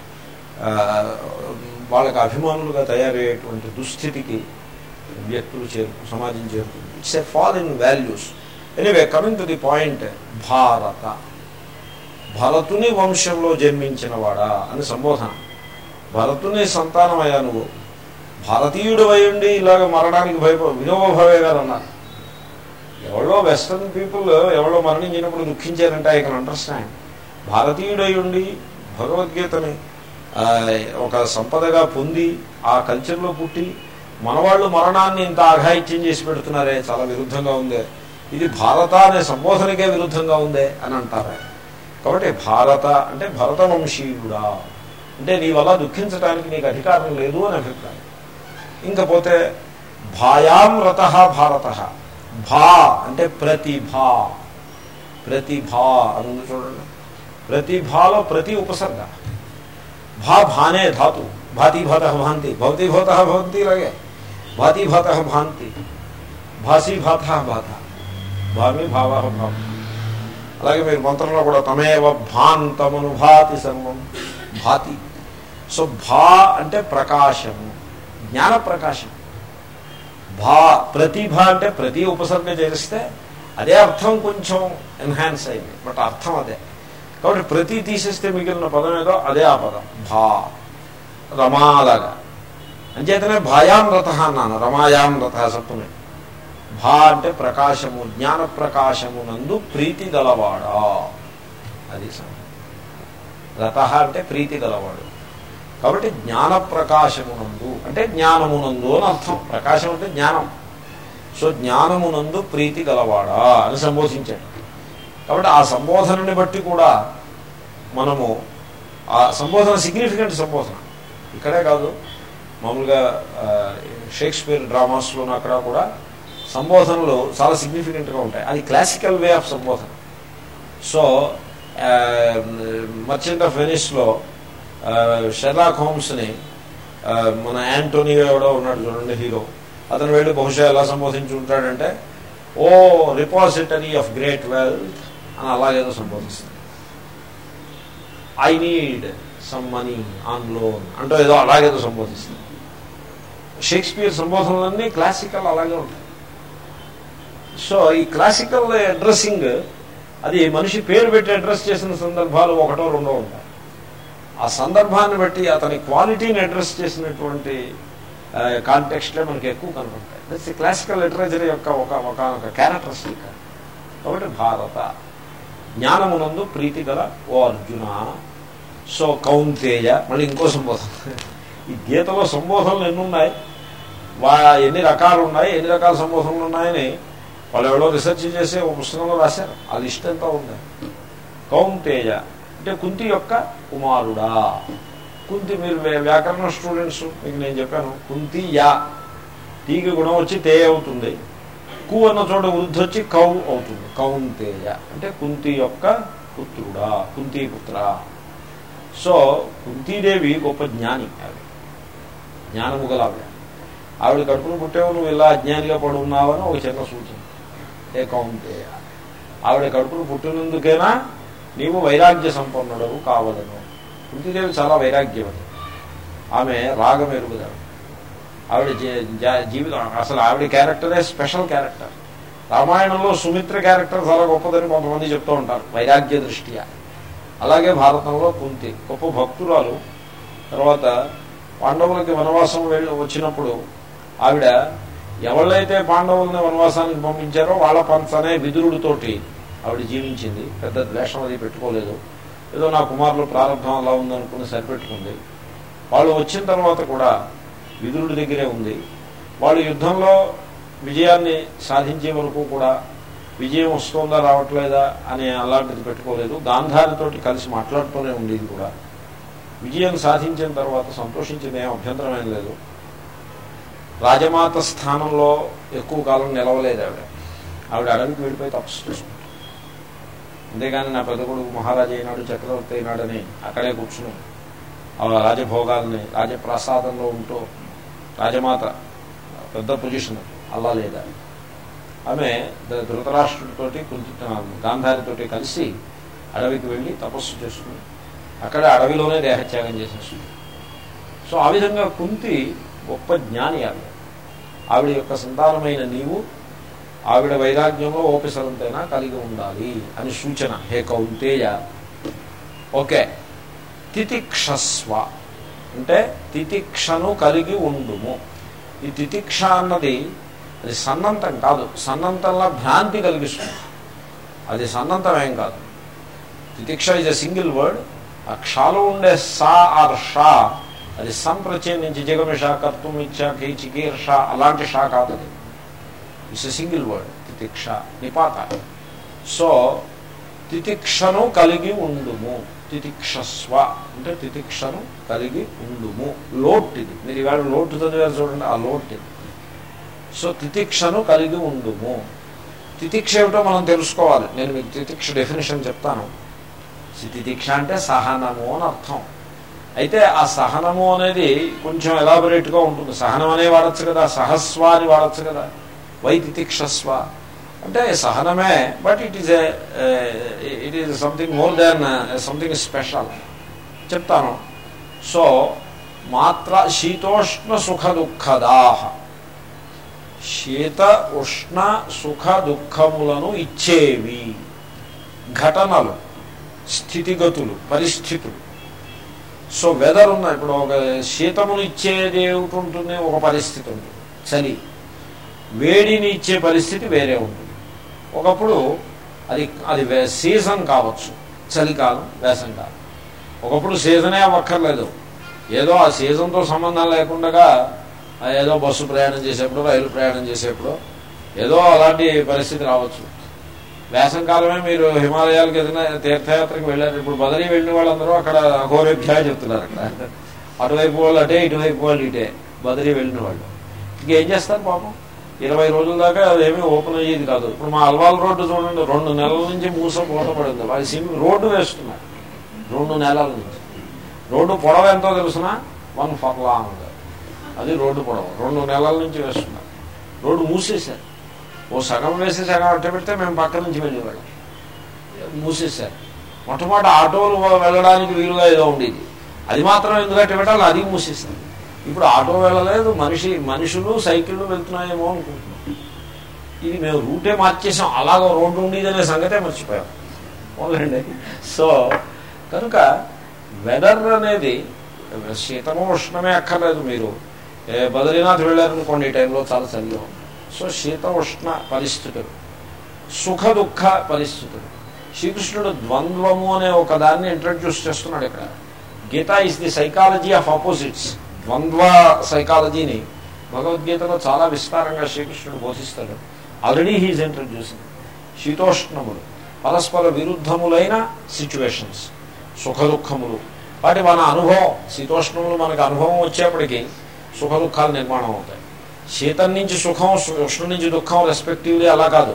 వాళ్ళకి అభిమానులుగా తయారయ్యేటువంటి దుస్థితికి వ్యక్తులు చేరు సమాజం చేరుతుంది it's a fall in values anyway coming to the point భారత భరతుని వంశంలో జన్మించిన వాడా అని సంబోధన భరతుని సంతానమయ్యా నువ్వు భారతీయుడు అయ్యుండి ఇలాగ మరణానికి భయప వినోబ భవే గారు అన్నారు ఎవరో వెస్టర్న్ పీపుల్ ఎవరో మరణించినప్పుడు దుఃఖించారంటే ఐ కెన్ అండర్స్టాండ్ భారతీయుడు అయ్యుండి భగవద్గీతని ఒక సంపదగా పొంది ఆ కల్చర్లో పుట్టి మనవాళ్ళు మరణాన్ని ఇంత అఘాయిత్యం చేసి పెడుతున్నారే చాలా విరుద్ధంగా ఉందే ఇది భారత అనే సంబోధనకే విరుద్ధంగా ఉందే అని అంటారు కాబట్టి భారత అంటే భరతవంశీయుడా అంటే నీ వల్ల దుఃఖించడానికి నీకు అధికారం లేదు అని అభిప్రాయం ఇంకపోతే భాయాం రత భారత భా అంటే ప్రతిభా ప్రతిభా అని చూడండి ప్రతిభాలో ప్రతి ఉపసర్గ భా భానే ధాతు భాతిభాత భాంతి భవతిభూత భవంతి ఇలాగే భాతిభాత భాంతి భాసీభాత బాధ భామి భావ భావం అలాగే మీరు మంత్రంలో కూడా తమేవ భాంతమనుభాతి సర్వం భాతి సో భా అంటే ప్రకాశము జ్ఞాన ప్రకాశం భా ప్రతిభ అంటే ప్రతి ఉపసర్గ చేస్తే అదే అర్థం కొంచెం ఎన్హాన్స్ అయింది బట్ అర్థం అదే కాబట్టి ప్రతి తీసేస్తే మిగిలిన పదం ఏదో అదే ఆ పదం భా రమాలాగా అంచేతనే భాయాం రథ అన్నాను రమాయాం రథ సప్పుని భా అంటే ప్రకాశము జ్ఞాన ప్రకాశము నందు ప్రీతి గలవాడా అది సంగతి. రథ అంటే ప్రీతి గలవాడు కాబట్టి జ్ఞాన ప్రకాశమునందు అంటే జ్ఞానమునందు అని అర్థం ప్రకాశం అంటే జ్ఞానం సో జ్ఞానమునందు ప్రీతి గలవాడా అని సంబోధించాడు కాబట్టి ఆ సంబోధనని బట్టి కూడా మనము ఆ సంబోధన సిగ్నిఫికెంట్ సంబోధన ఇక్కడే కాదు మామూలుగా ఆ, షేక్స్పియర్ డ్రామాస్లోనూ అక్కడ కూడా సంబోధనలు చాలా సిగ్నిఫికెంట్గా ఉంటాయి అది క్లాసికల్ వే ఆఫ్ సంబోధన సో మర్చెంట్ ఆఫ్ వెనిస్లో షెర్లాక్ హోమ్స్ని ఆ, మన యాంటోనియో ఎవడో ఉన్నాడు చూడండి హీరో అతను వెళ్ళి బహుశా ఎలా సంబోధించి ఉంటాడంటే O repository of great wealth అని అలాగేదో సంబోధిస్తాడు I need some money on loan అంటూ ఏదో అలాగేదో సంబోధిస్తుంది షేక్స్పియర్ సంబోధనలన్నీ క్లాసికల్ అలాగే ఉంటాయి సో ఈ క్లాసికల్ అడ్రస్సింగ్ అది మనిషి పేరు పెట్టి అడ్రస్ చేసిన సందర్భాలు ఒకటో రెండో ఉంటాయి ఆ సందర్భాన్ని బట్టి అతని క్వాలిటీని అడ్రస్ చేసినటువంటి కాంటెక్స్ట్లే మనకి ఎక్కువ కనపడతాయి దట్స్ క్లాసికల్ లిటరేచర్ యొక్క ఒక ఒక క్యారెక్టరిస్టిక్ కాబట్టి భారత జ్ఞానమునందు ప్రీతి గల ఓ అర్జున సో కౌంతేయ మళ్ళీ ఇంకో సంబోధన ఈ గీతలో సంబోధనలు ఎన్ని ఉన్నాయి వా ఎన్ని రకాలు ఉన్నాయి ఎన్ని రకాల సంబోధనలు ఉన్నాయని వాళ్ళు ఎవరో రీసెర్చ్ చేసి ఒక పుస్తకంలో రాశారు ఆ లిస్ట్ ఎంత ఉంది కౌంతేయ అంటే కుంతి యొక్క కుమారుడా కుంతి మీరు వ్య- వ్యాకరణ స్టూడెంట్స్ మీకు నేను చెప్పాను కుంతి యా టీకి గుణం వచ్చి తే అవుతుంది కు అన్న చోట వృద్ధి వచ్చి కౌ అవుతుంది కౌంతేయ అంటే కుంతి యొక్క పుత్రుడా కుంతి పుత్ర సో కుంతీదేవి గొప్ప జ్ఞాని ఆవిడ జ్ఞానము గల ఆవిడ ఆవిడ కడుపును పుట్టేవు నువ్వు ఇలా అజ్ఞానిగా పడి ఉన్నావని ఒక చిన్న సూచన ఏ కౌంతేయ ఆవిడ కడుపును పుట్టినందుకైనా నీవు వైరాగ్య సంపన్నుడవు కావలను కుంతీదేవి చాలా వైరాగ్యవతి ఆమె రాగం ఎరుగుదాడు ఆవిడ జీ- జా- జీవితం అసలు ఆవిడ క్యారెక్టరే స్పెషల్ క్యారెక్టర్ రామాయణంలో సుమిత్ర క్యారెక్టర్ చాలా గొప్పదని కొంతమంది చెప్తూ ఉంటారు వైరాగ్య దృష్ట్యా అలాగే భారతంలో కుంతి గొప్ప భక్తురాలు తర్వాత పాండవులకి వనవాసం వెళ్ళి వచ్చినప్పుడు ఆవిడ ఎవళ్ళైతే పాండవుల్ని వనవాసానికి పంపించారో వాళ్ళ పంచనే విదురుడితోటి ఆవిడ జీవించింది పెద్ద ద్వేషం అది పెట్టుకోలేదు ఏదో నా కుమారులు ప్రారంభం అలా ఉందనుకుని సరిపెట్టుకుంది వాళ్ళు వచ్చిన తర్వాత కూడా విదురుడి దగ్గరే ఉంది వాళ్ళు యుద్ధంలో విజయాన్ని సాధించే వరకు కూడా విజయం వస్తుందా రావట్లేదా అని అలాంటిది పెట్టుకోలేదు గాంధారితోటి కలిసి మాట్లాడుతూనే ఉండేది కూడా విజయం సాధించిన తర్వాత సంతోషించింది ఏం అభ్యంతరం ఏం లేదు రాజమాత స్థానంలో ఎక్కువ కాలం నిలవలేదు ఆవిడ ఆవిడ అడవికి వెళ్ళిపోయి తపస్సు చేసుకుంది అంతేగాని నా పెద్ద కొడుకు మహారాజు అయినాడు చక్రవర్తి అయినాడని అక్కడే కూర్చుని ఆ రాజభోగాల్ని రాజప్రసాదంలో ఉంటూ రాజమాత పెద్ద పొజిషన్ అలా లేదా ఆమె ధృ- ధృతరాష్ట్రుడితోటి కుంతి గాంధారితోటి కలిసి అడవికి వెళ్ళి తపస్సు చేసుకుని అక్కడ అడవిలోనే దేహత్యాగం చేసేస్తుంది సో ఆ విధంగా కుంతి గొప్ప జ్ఞాని ఆవిడ ఆవిడ యొక్క సంతానమైన నీవు ఆవిడ వైరాగ్యంలో ఓపిసలంతైనా కలిగి ఉండాలి అని సూచన హే కౌంతేయ ఓకే తితిక్షస్వ అంటే తితిక్షను కలిగి ఉండుము ఈ తితిక్ష అన్నది అది సన్నంతం కాదు సన్నంతంలా భ్రాంతి కలిగిస్తుంది అది సన్నంతం ఏం కాదు తితిక్ష ఇస్ ఎ సింగిల్ వర్డ్ ఆ క్షాలో ఉండే సా ఆర్ షా అది సంప్రచయం నుంచి జగమిష కర్తం ఇచ్చా కీచికీర్ష అలాంటి షా కాదు అది ఇట్స్ ఎ సింగిల్ వర్డ్ తితిక్ష నిపాత సో తితిక్షను కలిగి ఉండుము తితిక్షస్వ అంటే తితిక్షను కలిగి ఉండుము లోట్ ఇది మీరు ఇవాళ లోటు చదివారు చూడండి ఆ లోట్ ఇది సో తితిక్షను కలిగి ఉండుము తితిక్ష ఏమిటో మనం తెలుసుకోవాలి నేను మీకు తితిక్ష డెఫినేషన్ చెప్తాను తితిక్ష అంటే సహనము అని అర్థం అయితే ఆ సహనము అనేది కొంచెం ఎలాబొరేట్గా ఉంటుంది సహనం అనే వాడచ్చు కదా సహస్వ అని వాడచ్చు కదా వై తితిక్షస్వ అంటే సహనమే but it is it is something more than something special చెప్తాను సో మాత్ర శీతోష్ణ సుఖ దుఃఖదాహ శీత ఉష్ణ సుఖ దుఃఖములను ఇచ్చేవి ఘటనలు స్థితిగతులు పరిస్థితులు సో వెదర్ ఉన్న ఇప్పుడు ఒక శీతమును ఇచ్చేది ఏమిటి ఉంటుంది ఒక పరిస్థితి ఉంటుంది చలి వేడిని ఇచ్చే పరిస్థితి వేరే ఉంటుంది ఒకప్పుడు అది అది వే- సీజన్ కావచ్చు చలికాలం వేసంకాలం ఒకప్పుడు సీజనే అవ్వక్కర్లేదు ఏదో ఆ సీజన్తో సంబంధం లేకుండా ఏదో బస్సు ప్రయాణం చేసేప్పుడు రైలు ప్రయాణం చేసేప్పుడు ఏదో అలాంటి పరిస్థితి రావచ్చు వేసంకాలమే మీరు హిమాలయాలకు ఏదైనా తీర్థయాత్రకు వెళ్ళారు ఇప్పుడు బదరీ వెళ్ళిన వాళ్ళందరూ అక్కడ అఘోరేభ్యాయ చెప్తున్నారు అక్కడ అటువైపు వాళ్ళు అటే ఇటువైపు వాళ్ళు ఇటే బదరీ వెళ్ళిన వాళ్ళు ఇంకేం చేస్తారు పాపం ఇరవై రోజుల దాకా అదేమీ ఓపెన్ అయ్యేది కాదు ఇప్పుడు మా అల్వాల్ రోడ్డు చూడండి రెండు నెలల నుంచి మూస పూట పడింది వాళ్ళు సిమ్ రోడ్డు వేస్తున్నారు రెండు నెలల నుంచి రోడ్డు పొడవ ఎంతో తెలుసిన వన్ ఫర్లాంగ్ అది రోడ్డు పొడవ రెండు నెలల నుంచి వేస్తున్నారు రోడ్డు మూసేశారు ఓ సగం వేసి సగం అట్ట పెడితే మేము పక్క నుంచి వెళ్ళేవాళ్ళం మూసేశారు మొట్టమొదటి ఆటోలు వెళ్ళడానికి వీలుగా ఏదో ఉండేది అది మాత్రం ఎందుకంటే పెట్టాలి అది మూసేశారు ఇప్పుడు ఆటో వెళ్ళలేదు మనిషి మనుషులు సైకిళ్ళు వెళ్తున్నాయేమో అనుకుంటున్నాం ఇది మేము రూటే మార్చేసాం అలాగ రోడ్డు ఉండేదనే సంగతే మర్చిపోయాం అవునండి సో కనుక వెదర్ అనేది శీతము ఉష్ణమే అక్కర్లేదు మీరు ఏ బద్రీనాథ్ వెళ్ళారనుకోండి ఈ టైంలో చాలా చలిగా ఉంది సో శీత ఉష్ణ పరిస్థితులు సుఖ దుఃఖ పరిస్థితులు శ్రీకృష్ణుడు ద్వంద్వము అనే ఒక దాన్ని ఇంట్రడ్యూస్ చేస్తున్నాడు ఇక్కడ Gita is the psychology of opposites ద్వంద్వ సైకాలజీని భగవద్గీతలో చాలా విస్తారంగా శ్రీకృష్ణుడు బోధిస్తాడు ఆల్రెడీ హీజ్ ఇంట్రడ్యూసింగ్ శీతోష్ణములు పరస్పర విరుద్ధములైన సిచ్యువేషన్స్ సుఖ దుఃఖములు వాటి మన అనుభవం శీతోష్ణములు మనకు అనుభవం వచ్చేప్పటికీ సుఖ దుఃఖాలు నిర్మాణం అవుతాయి శీతం నుంచి సుఖం ఉష్ణం నుంచి దుఃఖం రెస్పెక్టివ్లీ అలా కాదు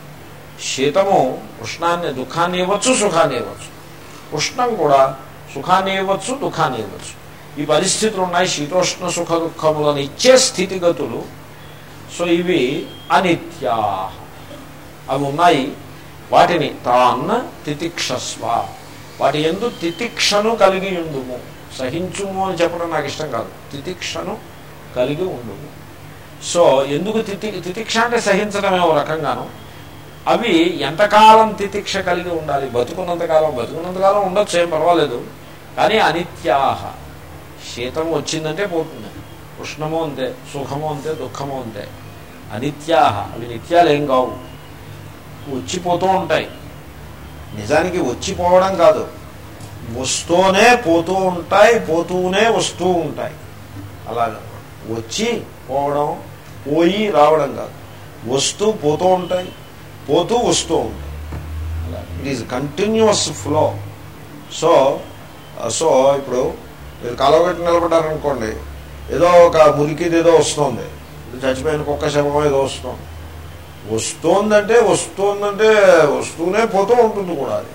శీతము ఉష్ణాన్ని దుఃఖాన్ని ఇవ్వచ్చు సుఖాన్ని ఇవ్వచ్చు ఉష్ణం కూడా సుఖాన్ని ఇవ్వచ్చు దుఃఖాన్ని ఇవ్వచ్చు ఈ పరిస్థితులు ఉన్నాయి శీతోష్ణ సుఖ దుఃఖములను ఇచ్చే స్థితిగతులు సో ఇవి అనిత్యా అవి ఉన్నాయి వాటిని తాన్న తితిక్షస్వ వాటి ఎందు తితిక్షను కలిగి ఉండుము సహించుము అని చెప్పడం నాకు ఇష్టం కాదు తితిక్షను కలిగి ఉండుము సో ఎందుకు తితి తితిక్ష అంటే సహించడమే ఓ రకంగాను అవి ఎంతకాలం తితిక్ష కలిగి ఉండాలి బతుకున్నంతకాలం బతుకున్నంతకాలం ఉండొచ్చు ఏం పర్వాలేదు కానీ అనిత్యాహ శీతం వచ్చిందంటే పోతుంది ఉష్ణము అంతే సుఖము అంతే దుఃఖము అంతే అనిత్యాహ అవి నిత్యాలు ఏం కావు వచ్చిపోతూ ఉంటాయి నిజానికి వచ్చిపోవడం కాదు వస్తూనే పోతూ ఉంటాయి పోతూనే వస్తూ ఉంటాయి అలాగే వచ్చి పోవడం పోయి రావడం కాదు వస్తూ పోతూ ఉంటాయి పోతూ వస్తూ ఉంటాయి it is continuous flow so so ఇప్పుడు మీరు కలవగట్టి నిలబడ్డారనుకోండి ఏదో ఒక మురికిది ఏదో వస్తుంది ఇప్పుడు చచ్చిపోయిన కుక్క శవం ఏదో వస్తుంది వస్తోందంటే వస్తోందంటే వస్తూనే పోతూ ఉంటుంది కూడా అది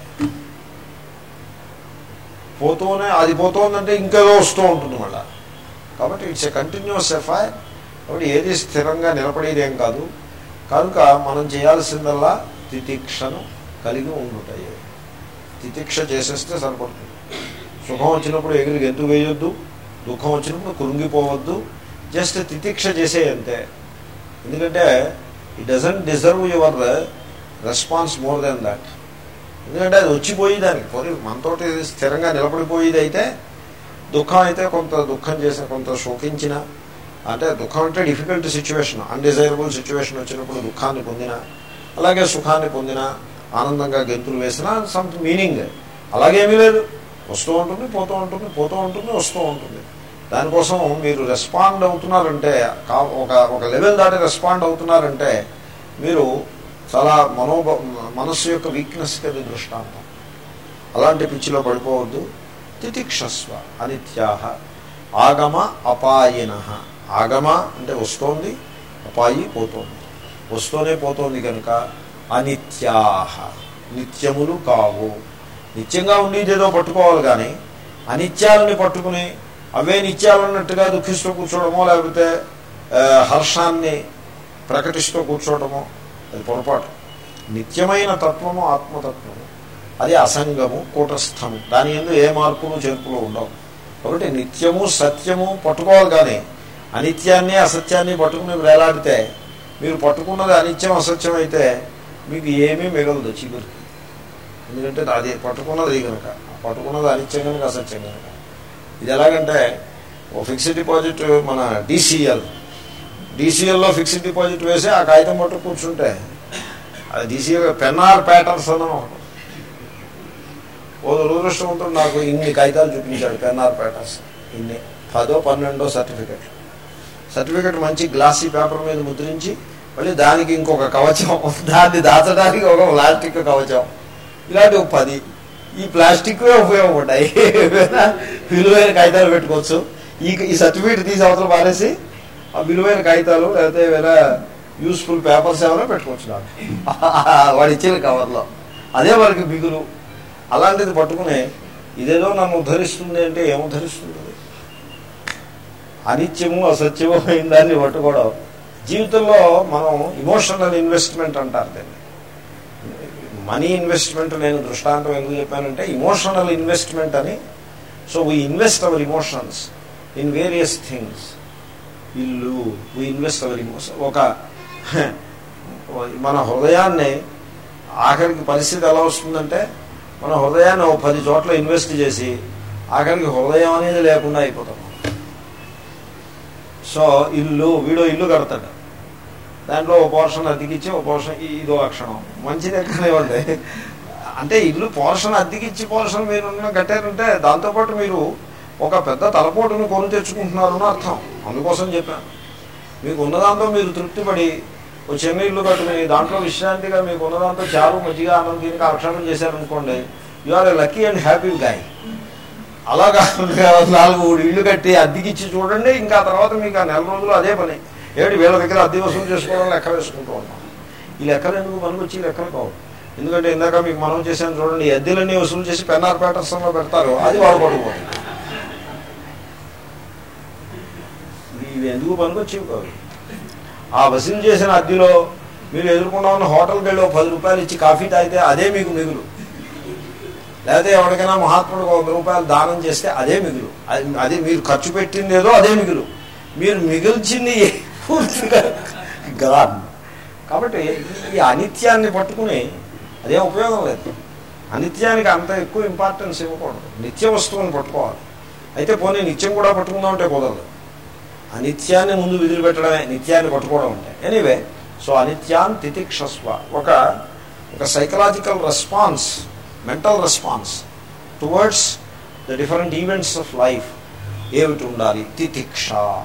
పోతూనే అది పోతోందంటే ఇంకేదో వస్తూ ఉంటుంది మళ్ళా కాబట్టి ఇట్స్ ఎ కంటిన్యూస్ ఎఫ్ఐఆర్ కాబట్టి ఏది స్థిరంగా నిలబడేది ఏం కాదు కనుక మనం చేయాల్సిందల్లా తితిక్షను కలిగి ఉండుతాయి తితిక్ష చేసేస్తే సరిపడుతుంది సుఖం వచ్చినప్పుడు ఎగిరి గెంతు వేయొద్దు దుఃఖం వచ్చినప్పుడు కురుంగిపోవద్దు జస్ట్ తితిక్ష చేసే అంతే ఎందుకంటే it doesn't deserve your response more than that ఎందుకంటే అది వచ్చిపోయి దానికి పోనీ మనతోటి స్థిరంగా నిలబడిపోయేది అయితే దుఃఖం అయితే కొంత దుఃఖం చేసిన కొంత శోకించిన అంటే దుఃఖం అంటే డిఫికల్ట్ సిచ్యువేషన్ అన్డిజైరబుల్ సిచ్యువేషన్ వచ్చినప్పుడు దుఃఖాన్ని పొందిన అలాగే సుఖాన్ని పొందిన ఆనందంగా గెంతులు వేసిన సంథింగ్ మీనింగ్ అలాగేమీ లేదు వస్తూ ఉంటుంది పోతూ ఉంటుంది పోతూ ఉంటుంది వస్తూ ఉంటుంది దానికోసం మీరు రెస్పాండ్ అవుతున్నారంటే కా- ఒక ఒక లెవెల్ దాటి రెస్పాండ్ అవుతున్నారంటే మీరు చాలా మనోభ మనస్సు యొక్క వీక్నెస్కి అది దృష్టాంతం అలాంటి పిచ్చిలో పడిపోవద్దు తితిక్షస్వ అనిత్యాహ ఆగమ అపాయిన ఆగమ అంటే వస్తోంది అపాయి పోతోంది వస్తూనే పోతోంది కనుక అనిత్యాహ నిత్యములు కావు నిత్యంగా ఉండేది ఏదో పట్టుకోవాలి కానీ అనిత్యాలని పట్టుకుని అవే నిత్యాలు అన్నట్టుగా దుఃఖిస్తూ కూర్చోవడమో లేకపోతే ఆ, హర్షాన్ని ప్రకటిస్తూ కూర్చోవడమో అది పొరపాటు నిత్యమైన తత్వము ఆత్మతత్వము అది అసంగము కూటస్థము దాని ఎందు ఏ మార్పులు చేర్పులు ఉండవు ఒకటి నిత్యము సత్యము పట్టుకోవాలి కానీ అనిత్యాన్ని అసత్యాన్ని పట్టుకుని వేలాడితే మీరు పట్టుకున్నది అనిత్యం అసత్యం అయితే మీకు ఏమీ మిగలదు చిగురికి ఎందుకంటే అది పట్టుకున్నది కనుక పట్టుకున్నది అనిత్యం కనుక అసత్యం కనుక ఇది ఎలాగంటే ఓ ఫిక్స్డ్ డిపాజిట్ మన డీసీఎల్ డీసీఎల్లో ఫిక్స్డ్ డిపాజిట్ వేసి ఆ కాగితం పట్టు కూర్చుంటే అది డీసీఎల్ పెన్నార్ ప్యాటర్న్స్ అని ఒకటి. ఓ దురదృష్టవంతుడు నాకు ఇన్ని కాగితాలు చూపించాడు పెన్నార్ ప్యాటర్న్స్ ఇన్ని పదో పన్నెండో సర్టిఫికెట్ సర్టిఫికెట్ మంచి గ్లాసీ పేపర్ మీద ముద్రించి మళ్ళీ దానికి ఇంకొక కవచం దాన్ని దాచడానికి ఒక ప్లాస్టిక్ కవచం ఇలాంటి ఒక పది ఈ ప్లాస్టిక్ ఉపయోగపడ్డాయి విలువైన కాగితాలు పెట్టుకోవచ్చు ఈ ఈ సర్టిఫికేట్ తీసి అవతల పారేసి ఆ విలువైన కాగితాలు లేకపోతే ఏమైనా యూస్ఫుల్ పేపర్స్ ఏమైనా పెట్టుకోవచ్చు నాకు వాడు ఇచ్చిన కవర్లో అదే వారికి బిగులు అలాంటిది పట్టుకుని ఇదేదో నన్ను ఉద్ధరిస్తుంది అంటే ఏం ఉద్ధరిస్తుంది అది? అనిత్యము అసత్యము అయిన దాన్ని పట్టుకోవడం జీవితంలో మనం ఇమోషనల్ ఇన్వెస్ట్మెంట్ అంటారు దాన్ని మనీ ఇన్వెస్ట్మెంట్ నేను దృష్టాంతం ఎందుకు చెప్పానంటే ఇమోషనల్ ఇన్వెస్ట్మెంట్ అని so we invest our emotions in various things ఇల్లు వీ ఇన్వెస్ట్ అవర్ ఇమోషన్ ఒక మన హృదయాన్ని ఆఖరికి పరిస్థితి ఎలా వస్తుందంటే మన హృదయాన్ని ఒక పది చోట్ల ఇన్వెస్ట్ చేసి ఆఖరికి హృదయం అనేది లేకుండా అయిపోతాం సో ఇల్లు వీడో ఇల్లు కడతాడు దాంట్లో ఒక పోర్షన్ అద్దెకిచ్చి ఒక పోర్షన్ ఇదో లక్షణం మంచిది ఎక్కనివ్వండి అంటే ఇల్లు పోర్షన్ అద్దెకిచ్చి పోర్షన్ మీరు ఉన్న కట్టారంటే దాంతోపాటు మీరు ఒక పెద్ద తలపోటును కొని తెచ్చుకుంటున్నారు అని అర్థం అందుకోసం చెప్పాను మీకు ఉన్నదాంతో మీరు తృప్తిపడి ఒక చిన్న ఇల్లు కట్టుకుని దాంట్లో విశ్రాంతిగా మీకు ఉన్నదాంతో చారు మజ్జిగ ఆనందం దీనికి ఆక్షేపం చేశారనుకోండి you are a lucky and happy guy అలాగా నాలుగు మూడు ఇల్లు కట్టి అద్దెకిచ్చి చూడండి ఇంకా తర్వాత మీకు ఆ నెల రోజులు అదే పని ఏమిటి వీళ్ళ దగ్గర అద్దె వసూలు చేసుకోవడం లెక్క వేసుకుంటూ ఉంటాం ఈ లెక్కలు ఎందుకు మనకు వచ్చి ఈ లెక్కలు కావు ఎందుకంటే ఇందాక మీకు మనం చేశాను చూడండి ఈ అద్దెలన్నీ వసూలు చేసి పెన్నార్ పేటర్సంలో పెడతారు అది వాడు పడుకోవాలి ఇవి ఎందుకు పనికొచ్చేవి కావు ఆ వసూలు చేసిన అద్దెలో మీరు ఎదుర్కొన్నా ఉన్న హోటల్కి వెళ్ళి ఒక పది రూపాయలు ఇచ్చి కాఫీ తాగితే అదే మీకు మిగులు లేకపోతే ఎవరికైనా మహాత్ముడికి ఒక రూపాయలు దానం చేస్తే అదే మిగులు అది అది మీరు ఖర్చు పెట్టింది ఏదో అదే మిగులు మీరు మిగిల్చింది పూర్తిగా గాన్ కాబట్టి ఈ అనిత్యాన్ని పట్టుకుని అదే ఉపయోగం లేదు అనిత్యానికి అంత ఎక్కువ ఇంపార్టెన్స్ ఇవ్వకూడదు నిత్య వస్తువుని పట్టుకోవాలి అయితే పోనీ నిత్యం కూడా పట్టుకుందాం అంటే కుదరదు అనిత్యాన్ని ముందు విధులు పెట్టడమే నిత్యాన్ని పట్టుకోవడం అంటే ఎనీవే సో అనిత్యాన్ తితిక్షస్వ ఒక ఒక psychological response mental response towards the different events of life ఏమిటి ఉండాలి తితిక్ష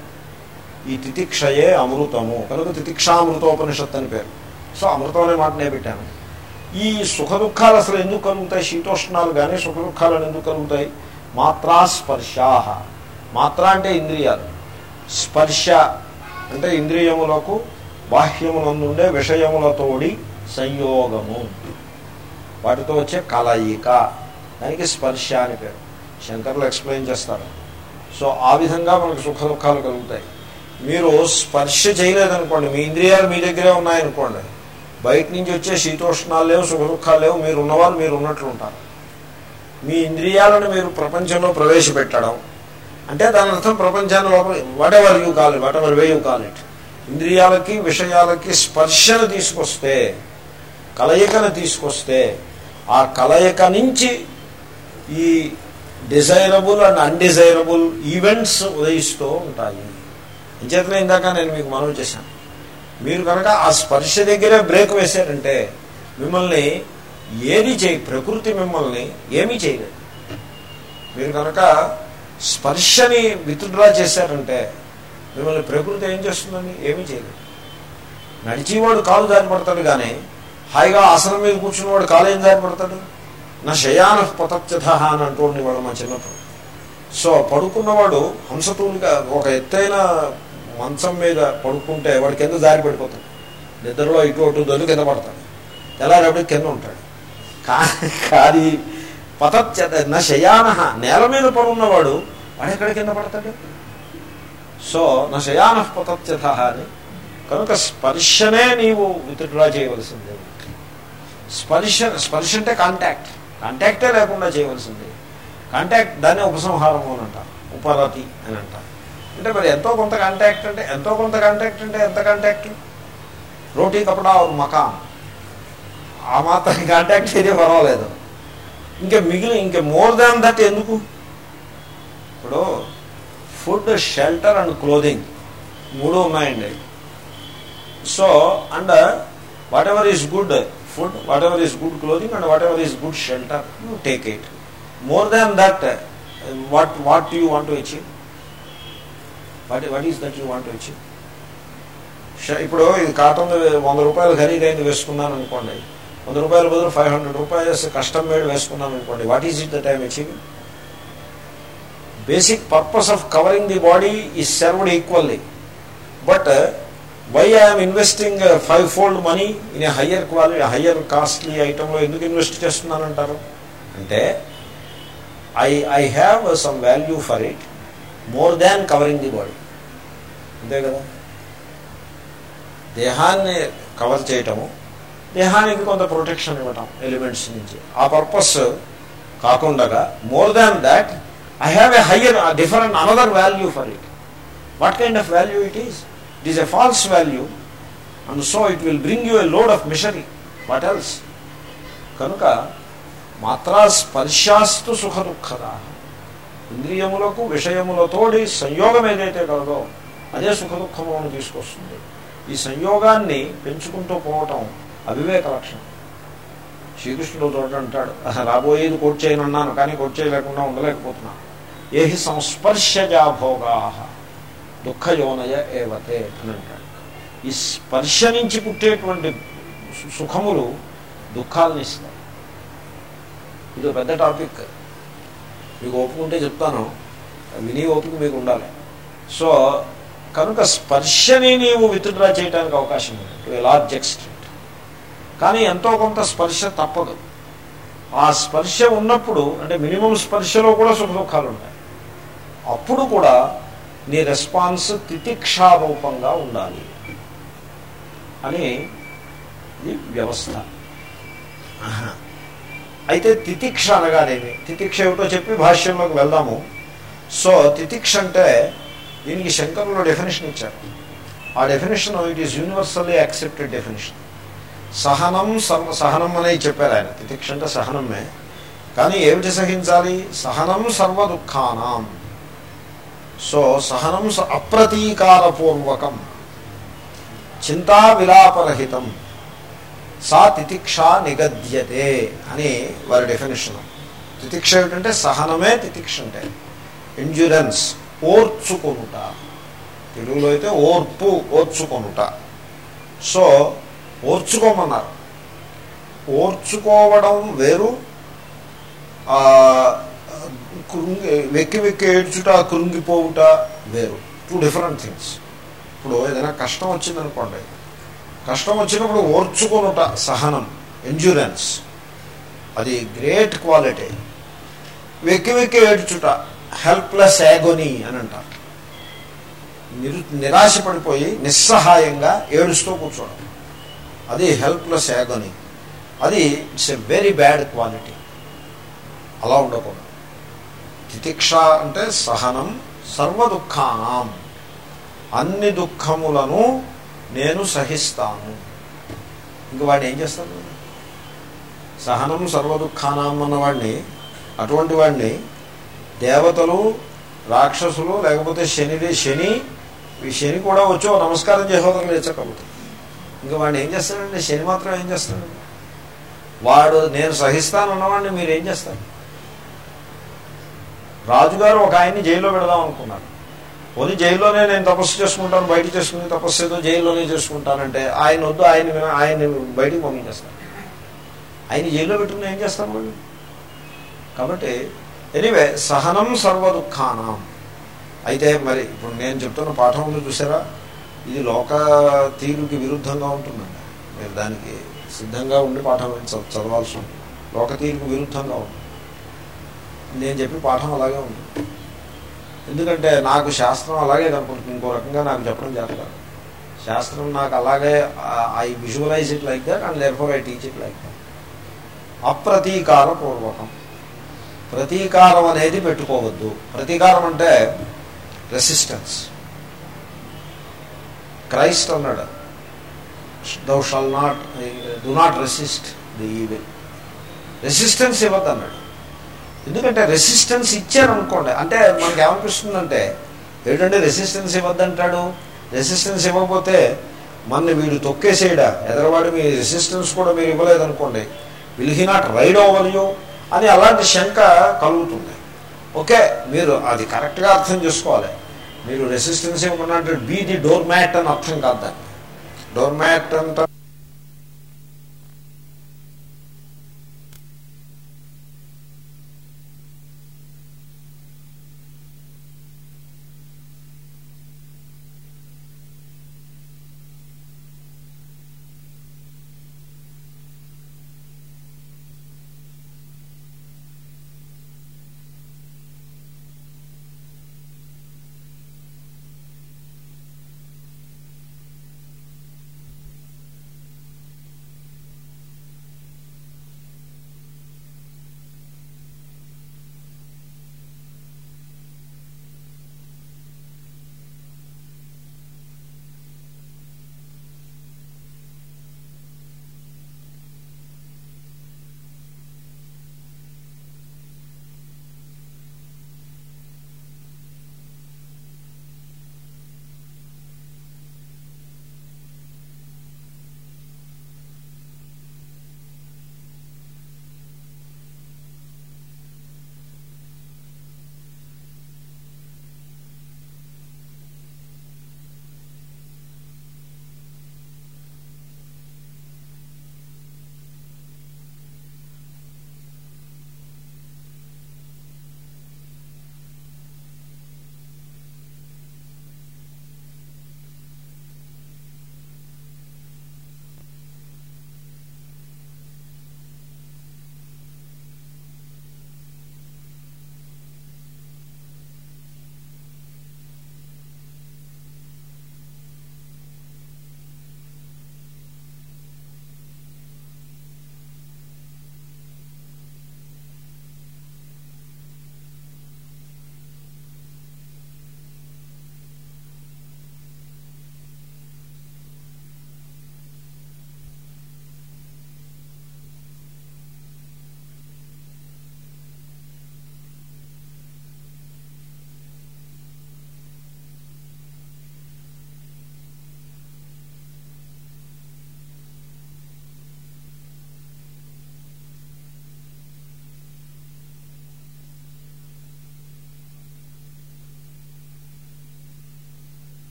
ఈ తితిక్షయే అమృతము కనుక తితిక్షామృతోపనిషత్ అని పేరు సో అమృతం అనే మాట నేను పెట్టాను ఈ సుఖ దుఃఖాలు అసలు ఎందుకు కలుగుతాయి శీతోష్ణాలు కానీ సుఖ దుఃఖాలు ఎందుకు కలుగుతాయి మాత్రా స్పర్శాహ మాత్ర అంటే ఇంద్రియాలు స్పర్శ అంటే ఇంద్రియములకు బాహ్యమునందుండే విషయములతోడి సంయోగము వాటితో వచ్చే కలయిక దానికి స్పర్శ అని పేరు శంకర్లు ఎక్స్ప్లెయిన్ చేస్తారు సో ఆ విధంగా మనకు సుఖ దుఃఖాలు కలుగుతాయి మీరు స్పర్శ చేయలేదనుకోండి మీ ఇంద్రియాలు మీ దగ్గరే ఉన్నాయనుకోండి బయట నుంచి వచ్చే శీతోష్ణాలు లేవు సుఖ దుఃఖాలు లేవు మీరు ఉన్నవారు మీరు ఉన్నట్లు ఉంటారు మీ ఇంద్రియాలను మీరు ప్రపంచంలో ప్రవేశపెట్టడం అంటే దాని అర్థం ప్రపంచాన్ని లోపల whatever you call it whatever way you call it ఇంద్రియాలకి విషయాలకి స్పర్శను తీసుకొస్తే కలయికను తీసుకొస్తే ఆ కలయిక నుంచి ఈ డిజైరబుల్ అండ్ అన్డిజైరబుల్ ఈవెంట్స్ ఉదయిస్తూ ఉంటాయి అంచేతనే ఇందాక నేను మీకు మనవి చేశాను మీరు కనుక ఆ స్పర్శ దగ్గరే బ్రేక్ వేశారంటే మిమ్మల్ని ఏది చేయి ప్రకృతి మిమ్మల్ని ఏమీ చేయలేదు మీరు కనుక స్పర్శని విత్డ్రా చేశారంటే మిమ్మల్ని ప్రకృతి ఏం చేస్తుందని ఏమీ చేయలేదు నడిచేవాడు కాలు దారి పడతాడు కానీ హాయిగా ఆసనం మీద కూర్చున్నవాడు కాలు ఏం దారి పడతాడు నా శయాన పతత్యథ అని అంటూ ఉండేవాడు మా చిన్నప్పుడు సో పడుకున్నవాడు హంసతూలిగా ఒక ఎత్తైన మంచం మీద పడుకుంటే వాడి కింద జారి పడిపోతాడు నిద్రలో ఇటు అటు దొల్లు కింద పడతాడు తెల్లారేపటికి కింద ఉంటాడు కానీ పతత్యత నా శయాన నేల మీద పడున్నవాడు వాడు ఎక్కడ కింద పడతాడు సో నా శయాన పతత్యత అని కనుక స్పర్శనే నీవు విత్డ్రా చేయవలసిందే స్పర్శ స్పర్శ అంటే కాంటాక్ట్ కాంటాక్టే లేకుండా చేయవలసింది కాంటాక్ట్ దాన్ని ఉపసంహారము అని అంటారు ఉపరతి అని అంటారు అంటే మరి ఎంతో కొంత కాంటాక్ట్ అంటే ఎంతో కొంత కాంటాక్ట్ అంటే ఎంత కాంటాక్ట్ రోటీ కపడా ఒక మకాన్ ఆ మాత్రం కాంటాక్ట్ అయితే పర్వాలేదు ఇంకా మిగిలిన ఇంకా మోర్ దాన్ దట్ ఎందుకు ఇప్పుడు ఫుడ్ షెల్టర్ అండ్ క్లోదింగ్ మూడు ఉన్నాయండి so and whatever is good food whatever is good clothing and whatever is good shelter you take it more than that what what you want to achieve what what is that you want to achieve ఇప్పుడు ఇది కాటన్ వంద రూపాయలు ఖరీదైంది వేసుకున్నాను అనుకోండి వంద రూపాయల బదులు five hundred rupees custom made వేసుకున్నాను అనుకోండి what is it that I'm achieving basic purpose of covering the body is served equally but why I'm investing five fold money in a higher quality higher costly ఐటెంలో ఎందుకు ఇన్వెస్ట్ చేస్తున్నానంటారు అంటే I I have some value for it more than covering the body అంతే కదా దేహాన్ని కవర్ చేయటము దేహానికి కొంత ప్రొటెక్షన్ ఇవ్వటం ఎలిమెంట్స్ నుంచి ఆ పర్పస్ కాకుండా more than that I have a higher different another value for it what kind of value it is it is a false value and so it will bring you a load of misery what else కనుక మాత్రా స్పర్శాస్తు సుఖ దుఃఖద ఇంద్రియములకు విషయములతోటి సంయోగం ఏదైతే కలదో అదే సుఖ దుఃఖములను తీసుకొస్తుంది ఈ సంయోగాన్ని పెంచుకుంటూ పోవటం అవివేక లక్షణం శ్రీకృష్ణుడు తోట అంటాడు రాబోయేది కోట్ చేయనన్నాను కానీ కోట్ చేయలేకుండా ఉండలేకపోతున్నాను ఏహి సంస్పర్శజా భోగా దుఃఖయోనయ ఏవతే అని అంటాడు ఈ స్పర్శ నుంచి పుట్టేటువంటి సుఖములు దుఃఖాలను ఇస్తాయి ఇది పెద్ద టాపిక్ మీకు ఒప్పుకుంటే చెప్తాను విని ఓపిక మీకు ఉండాలి సో కనుక స్పర్శని నీవు విత్డ్రా చేయడానికి అవకాశం ఉంది టు లార్జ్ ఎక్స్టెంట్ కానీ ఎంతో కొంత స్పర్శ తప్పదు ఆ స్పర్శ ఉన్నప్పుడు అంటే మినిమం స్పర్శలో కూడా సుఖ దుఃఖాలు ఉంటాయి అప్పుడు కూడా నీ రెస్పాన్స్ తితిక్షారూపంగా ఉండాలి అని ఇది వ్యవస్థ అయితే తితిక్ష అనగానేమి తితిక్ష ఏమిటో చెప్పి భాష్యంలోకి వెళ్దాము సో తితిక్ష అంటే దీనికి శంకరులు డెఫినేషన్ ఇచ్చారు ఆ definition it is universally accepted definition సహనం సర్వ సహనం అనేది చెప్పారు ఆయన తితిక్ష అంటే సహనమే కానీ ఏమిటి సహించాలి సహనం సర్వ దుఃఖానం సో సహనం అప్రతీకారపూర్వకం చింతా విలాపరహితం సా తితిక్ష నిగద్యతే అని వారి డెఫినేషన్ తితిక్ష ఏమిటంటే సహనమే తితిక్ష అంటే ఎండ్యూరెన్స్ ఓర్చుకొనుట తెలుగులో అయితే ఓర్పు ఓర్చుకొనుట సో ఓర్చుకోమన్నారు ఓర్చుకోవడం వేరు కృంగి వెక్కి వెక్కి ఏడ్చుట కృంగిపోవుట వేరు టూ డిఫరెంట్ థింగ్స్ ఇప్పుడు ఏదైనా కష్టం వచ్చిందనుకోండి కష్టం వచ్చినప్పుడు ఓర్చుకొనుట సహనం ఎంజూరెన్స్ అది గ్రేట్ క్వాలిటీ వెక్కి వెక్కి ఏడ్చుట హెల్ప్లెస్ యాగోనీ అని అంటారు నిరు నిరాశపడిపోయి నిస్సహాయంగా ఏడుస్తూ కూర్చోవడం అది హెల్ప్లెస్ యాగోనీ అది it's a very bad quality అలా ఉండకూడదు తితిక్ష అంటే సహనం సర్వ దుఃఖానం అన్ని దుఃఖములను నేను సహిస్తాను ఇంక వాడిని ఏం చేస్తాను సహనం సర్వ దుఃఖానం అన్నవాడిని అటువంటి వాడిని దేవతలు రాక్షసులు లేకపోతే శని శని ఈ శని కూడా వచ్చో నమస్కారం చేసేవాళ్ళకి లేచకపోతే ఇంకా వాడిని ఏం చేస్తాడండి శని మాత్రం ఏం చేస్తాడండి వాడు నేను సహిస్తానన్నవాడిని మీరు ఏం చేస్తారు రాజుగారు ఒక ఆయన్ని జైల్లో పెడదాం అనుకున్నారు పోనీ జైల్లోనే నేను తపస్సు చేసుకుంటాను బయట చేసుకుని తపస్సు ఏదో జైల్లోనే చేసుకుంటానంటే ఆయన వద్దు ఆయన ఆయన బయటికి పంపించేస్తాను ఆయన జైల్లో పెట్టుకుని ఏం చేస్తాను వాళ్ళు కాబట్టి ఎనీవే సహనం సర్వ దుఃఖానం అయితే మరి ఇప్పుడు నేను చెప్తున్న పాఠం ఉంది చూసారా ఇది లోక తీరుకి విరుద్ధంగా ఉంటుందండి మీరు దానికి సిద్ధంగా ఉండి పాఠం చదవాల్సి ఉంటుంది లోక తీరుకు విరుద్ధంగా ఉంటుంది నేను చెప్పి పాఠం అలాగే ఉంటుంది ఎందుకంటే నాకు శాస్త్రం అలాగే కనపడుతుంది ఇంకో రకంగా నాకు చెప్పడం జరగదు శాస్త్రం నాకు అలాగే I visualize it like that and therefore I teach it like that అప్రతీకారపూర్వకం ప్రతీకారం అనేది పెట్టుకోవద్దు ప్రతీకారం అంటే రెసిస్టెన్స్ క్రైస్ట్ అన్నాడు thou shalt not do not resist the evil resistance ఇవ్వద్దు అన్నాడు ఎందుకంటే రెసిస్టెన్స్ ఇచ్చారనుకోండి అంటే మనకి ఏమనిపిస్తుందంటే ఏంటంటే రెసిస్టెన్స్ ఇవ్వద్దంటాడు రెసిస్టెన్స్ ఇవ్వకపోతే మన వీడు తొక్కేసేయడా ఎదరవాడు మీ రెసిస్టెన్స్ కూడా మీరు ఇవ్వలేదనుకోండి will he not ride over you అని అలాంటి శంక కలుగుతుంది ఓకే మీరు అది కరెక్ట్గా అర్థం చేసుకోవాలి మీరు రెసిస్టెన్స్ ఇవ్వకుండా అంటే బీ ది డోర్ మ్యాట్ అని అర్థం కాదు దాన్ని డోర్ మ్యాట్ అంటే